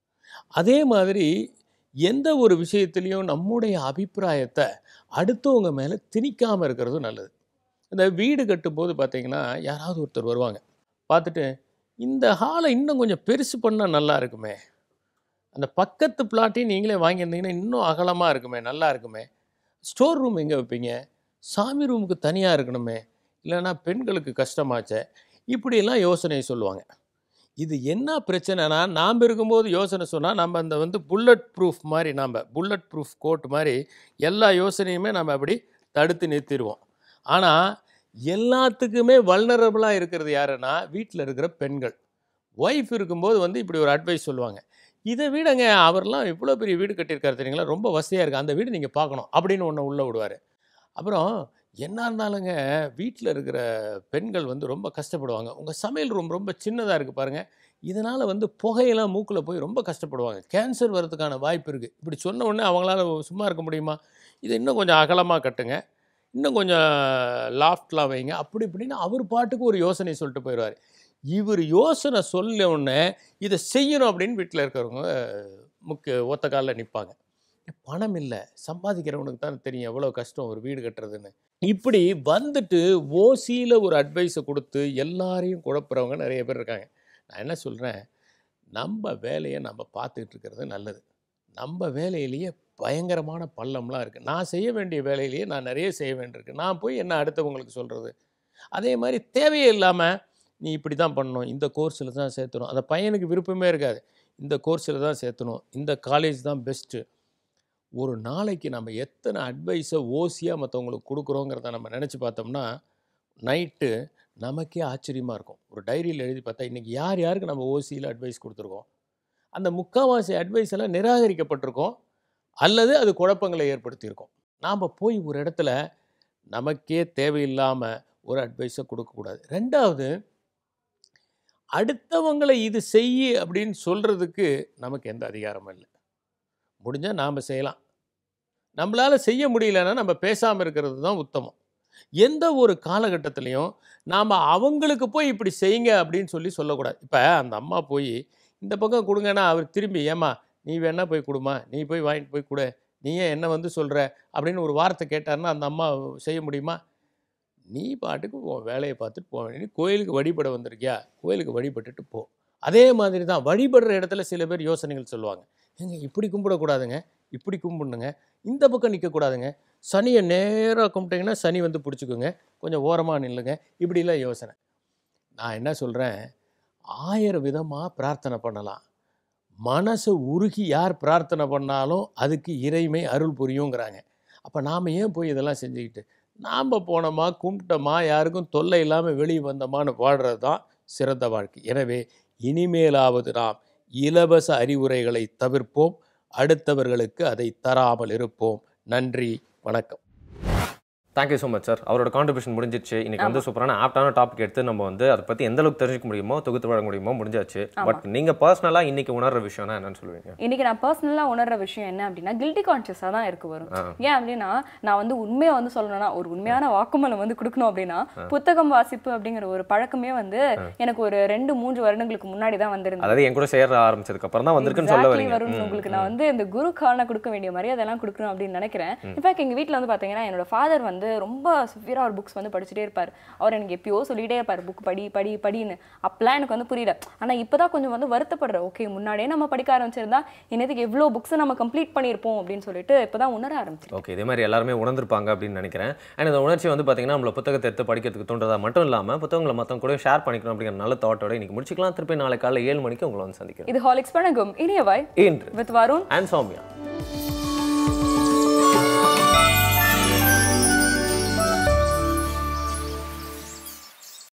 அதே மாதிரி எந்த ஒரு விஷயத்துலையும் நம்முடைய அபிப்பிராயத்தை அடுத்தவங்க மேலே திணிக்காமல் இருக்கிறதும் நல்லது இந்த வீடு கட்டும்போது பார்த்தீங்கன்னா யாராவது ஒருத்தர் வருவாங்க பார்த்துட்டு இந்த ஹாலை இன்னும் கொஞ்சம் பெருசு பண்ணால் நல்லா இருக்குமே அந்த பக்கத்து பிளாட்டையும் நீங்களே வாங்கியிருந்தீங்கன்னா இன்னும் அகலமாக இருக்குமே நல்லா இருக்குமே ஸ்டோர் ரூம் எங்கே வைப்பீங்க சாமி ரூமுக்கு தனியாக இருக்கணுமே இல்லைன்னா பெண்களுக்கு கஷ்டமாச்சே இப்படியெல்லாம் யோசனை சொல்லுவாங்க இது என்ன பிரச்சனைனா நாம் இருக்கும்போது யோசனை சொன்னால் நம்ம அந்த வந்து புல்லட் ப்ரூஃப் மாதிரி நாம் புல்லட் ப்ரூஃப் கோட் மாதிரி எல்லா யோசனையுமே நம்ம அப்படி தடுத்து நிறுத்திடுவோம் ஆனால் எல்லாத்துக்குமே வல்னரபுளாக இருக்கிறது யாருன்னா வீட்டில் இருக்கிற பெண்கள் ஒய்ஃப் இருக்கும்போது வந்து இப்படி ஒரு அட்வைஸ் சொல்லுவாங்க இதை விடங்க அவர்லாம் இவ்வளோ பெரிய வீடு கட்டியிருக்காரு தெரியுங்களா ரொம்ப வசதியாக இருக்குது அந்த வீடு நீங்கள் பார்க்கணும் அப்படின்னு ஒன்று உள்ளே விடுவார் அப்புறம் என்ன இருந்தாலுங்க வீட்டில் இருக்கிற பெண்கள் வந்து ரொம்ப கஷ்டப்படுவாங்க உங்கள் சமையல் ரூம் ரொம்ப சின்னதாக இருக்குது பாருங்கள் இதனால் வந்து புகையெல்லாம் மூக்கில் போய் ரொம்ப கஷ்டப்படுவாங்க கேன்சர் வர்றதுக்கான வாய்ப்பு இருக்குது இப்படி சொன்ன உடனே அவங்களால சும்மா இருக்க முடியுமா இதை இன்னும் கொஞ்சம் அகலமாக கட்டுங்க இன்னும் கொஞ்சம் லாஃப்ட்லாம் வைங்க அப்படி இப்படின்னு அவர் பாட்டுக்கு ஒரு யோசனை சொல்லிட்டு போயிடுவார் இவர் யோசனை சொல்ல உடனே இதை செய்யணும் அப்படின்னு வீட்டில் இருக்கிறவங்க முக்கிய ஒத்த காலில் நிற்பாங்க பணம் இல்லை சம்பாதிக்கிறவனுக்கு தான் தெரியும் எவ்வளோ கஷ்டம் ஒரு வீடு கட்டுறதுன்னு இப்படி வந்துட்டு ஓசியில் ஒரு அட்வைஸை கொடுத்து எல்லாரையும் குழப்புறவங்க நிறைய பேர் இருக்காங்க நான் என்ன சொல்கிறேன் நம்ம வேலையை நம்ம பார்த்துக்கிட்டு இருக்கிறது நல்லது நம்ம வேலையிலேயே பயங்கரமான பள்ளம்லாம் இருக்குது நான் செய்ய வேண்டிய வேலையிலேயே நான் நிறைய செய்ய வேண்டியிருக்கு நான் போய் என்ன அடுத்தவங்களுக்கு சொல்கிறது அதே மாதிரி தேவையே இல்லாமல் நீ இப்படி தான் பண்ணணும் இந்த கோர்ஸில் தான் சேர்த்தணும் அந்த பையனுக்கு விருப்பமே இருக்காது இந்த கோர்ஸில் தான் சேர்த்தணும் இந்த காலேஜ் தான் பெஸ்ட்டு ஒரு நாளைக்கு நம்ம எத்தனை அட்வைஸை ஓசியாக மற்றவங்களுக்கு கொடுக்குறோங்கிறத நம்ம நினச்சி பார்த்தோம்னா நைட்டு நமக்கே ஆச்சரியமாக இருக்கும் ஒரு டைரியில் எழுதி பார்த்தா இன்றைக்கி யார் யாருக்கு நம்ம ஓசியில் அட்வைஸ் கொடுத்துருக்கோம் அந்த முக்கால்வாசி அட்வைஸ் எல்லாம் நிராகரிக்கப்பட்டிருக்கோம் அல்லது அது குழப்பங்களை ஏற்படுத்தியிருக்கோம் நாம் போய் ஒரு இடத்துல நமக்கே தேவையில்லாமல் ஒரு அட்வைஸை கொடுக்கக்கூடாது ரெண்டாவது அடுத்தவங்களை இது செய் அப்படின்னு சொல்கிறதுக்கு நமக்கு எந்த அதிகாரமும் இல்லை முடிஞ்சால் நாம் செய்யலாம் நம்மளால் செய்ய முடியலன்னா நம்ம பேசாமல் இருக்கிறது தான் உத்தமம் எந்த ஒரு காலகட்டத்திலையும் நாம் அவங்களுக்கு போய் இப்படி செய்யுங்க அப்படின்னு சொல்லி சொல்லக்கூடாது இப்போ அந்த அம்மா போய் இந்த பக்கம் கொடுங்கன்னா அவர் திரும்பி ஏம்மா நீ வேணா போய் கொடுமா நீ போய் வாங்கிட்டு போய் கொடு நீ ஏன் என்ன வந்து சொல்கிற அப்படின்னு ஒரு வார்த்தை கேட்டாருன்னா அந்த அம்மா செய்ய முடியுமா நீ பாட்டுக்கு உன் வேலையை பார்த்துட்டு போக வேண்டிய நீ கோயிலுக்கு வழிபட வந்திருக்கியா கோயிலுக்கு வழிபட்டுட்டு போ அதே மாதிரி தான் வழிபடுற இடத்துல சில பேர் யோசனைகள் சொல்லுவாங்க ஏங்க இப்படி கும்பிடக்கூடாதுங்க இப்படி கும்பிடணுங்க இந்த பக்கம் நிற்கக்கூடாதுங்க சனியை நேராக கும்பிட்டீங்கன்னா சனி வந்து பிடிச்சிக்கோங்க கொஞ்சம் ஓரமாக நில்லுங்க இப்படிலாம் யோசனை நான் என்ன சொல்கிறேன் ஆயிரம் விதமாக பிரார்த்தனை பண்ணலாம் மனசை உருகி யார் பிரார்த்தனை பண்ணாலும் அதுக்கு இறைமை அருள் புரியுங்கிறாங்க அப்போ நாம் ஏன் போய் இதெல்லாம் செஞ்சுக்கிட்டு நாம் போனோமா கும்பிட்டோமா யாருக்கும் தொல்லை இல்லாமல் வெளியே வந்தோமான்னு வாழ்கிறது தான் சிறந்த வாழ்க்கை எனவே இனிமேலாவது நாம் இலவச அறிவுரைகளை தவிர்ப்போம் அடுத்தவர்களுக்கு அதை தராமல் இருப்போம் நன்றி வணக்கம் தேங்க்யூ ஸோ மச் சார் அவரோட கான்ட்ரிபியூஷன் முடிஞ்சிச்சு இன்னைக்கு வந்து சூப்பரான ஆப்டான டாபிக் எடுத்து நம்ம வந்து அதை பற்றி எந்த அளவுக்கு தெரிஞ்சுக்க முடியுமோ தொகுத்து வழங்க முடியுமோ முடிஞ்சாச்சு பட் நீங்கள் பர்சனலாக இன்னைக்கு உணர்ற விஷயம்னா என்னன்னு சொல்லுவீங்க இன்னைக்கு நான் பர்சனலாக உணர்ற விஷயம் என்ன அப்படின்னா கில்ட்டி கான்ஷியஸாக தான் இருக்கு வரும் ஏன் அப்படின்னா நான் வந்து உண்மையை வந்து சொல்லணும்னா ஒரு உண்மையான வாக்குமூலம் வந்து கொடுக்கணும் அப்படின்னா புத்தகம் வாசிப்பு அப்படிங்கிற ஒரு பழக்கமே வந்து எனக்கு ஒரு ரெண்டு மூன்று வருடங்களுக்கு முன்னாடி தான் வந்திருந்தது அதாவது என் கூட சேர ஆரம்பிச்சதுக்கு அப்புறம் தான் வந்திருக்குன்னு சொல்ல Exactly வரீங்க வருண் ம், உங்களுக்கு ம். நான் வந்து இந்த குருக்கான கொடுக்க வேண்டிய மரியாதை எல்லாம் கொடுக்கணும் அப்படின்னு நினைக்கிறேன் இன்ஃபேக்ட் எங்க வீட்ல வந்து பாத்தீங்கன்னா என்னோட ஃபாதர் வந்து ரொம்ப சிவியரா ஒரு புக்ஸ் வந்து படிச்சுட்டே இருப்பார் அவர் எனக்கு எப்பயோ சொல்லிட்டே இருப்பார் புக் படி படி படின்னு அப்பெல்லாம் எனக்கு வந்து புரியல ஆனா இப்பதான் கொஞ்சம் வந்து வருத்தப்படுறேன் ஓகே முன்னாடியே நம்ம படிக்க ஆரம்பிச்சிருந்தா இன்னத்துக்கு எவ்வளோ புக்ஸ் நம்ம கம்ப்ளீட் பண்ணியிருப்போம் அப்படின்னு சொல்லிட்டு இப்பதான் உணர ஆரம்பிச்சிருக்கேன் ஓகே இதே மாதிரி எல்லாருமே உணர்ந்திருப்பாங்க அப்படின்னு நினைக்கிறேன் அண்ட் இந்த உணர்ச்சி வந்து பார்த்தீங்கன்னா நம்மள புத்தகத்தை எடுத்து படிக்கிறதுக்கு தோன்றதா மட்டும் இல்லாமல் புத்தகங்களை மற்றவங்க கூட ஷேர் பண்ணிக்கணும் அப்படிங்கிற நல்ல தாட்டோட இன்னைக்கு முடிச்சுக்கலாம் திருப்பி நாளை காலைல ஏழு மணிக்கு உங்களை வந்து சந்திக்கிறேன் இது ஹாலிக்ஸ் பழகும் இனியவாய் இன்று வித் வருண் அண்ட் சௌமியா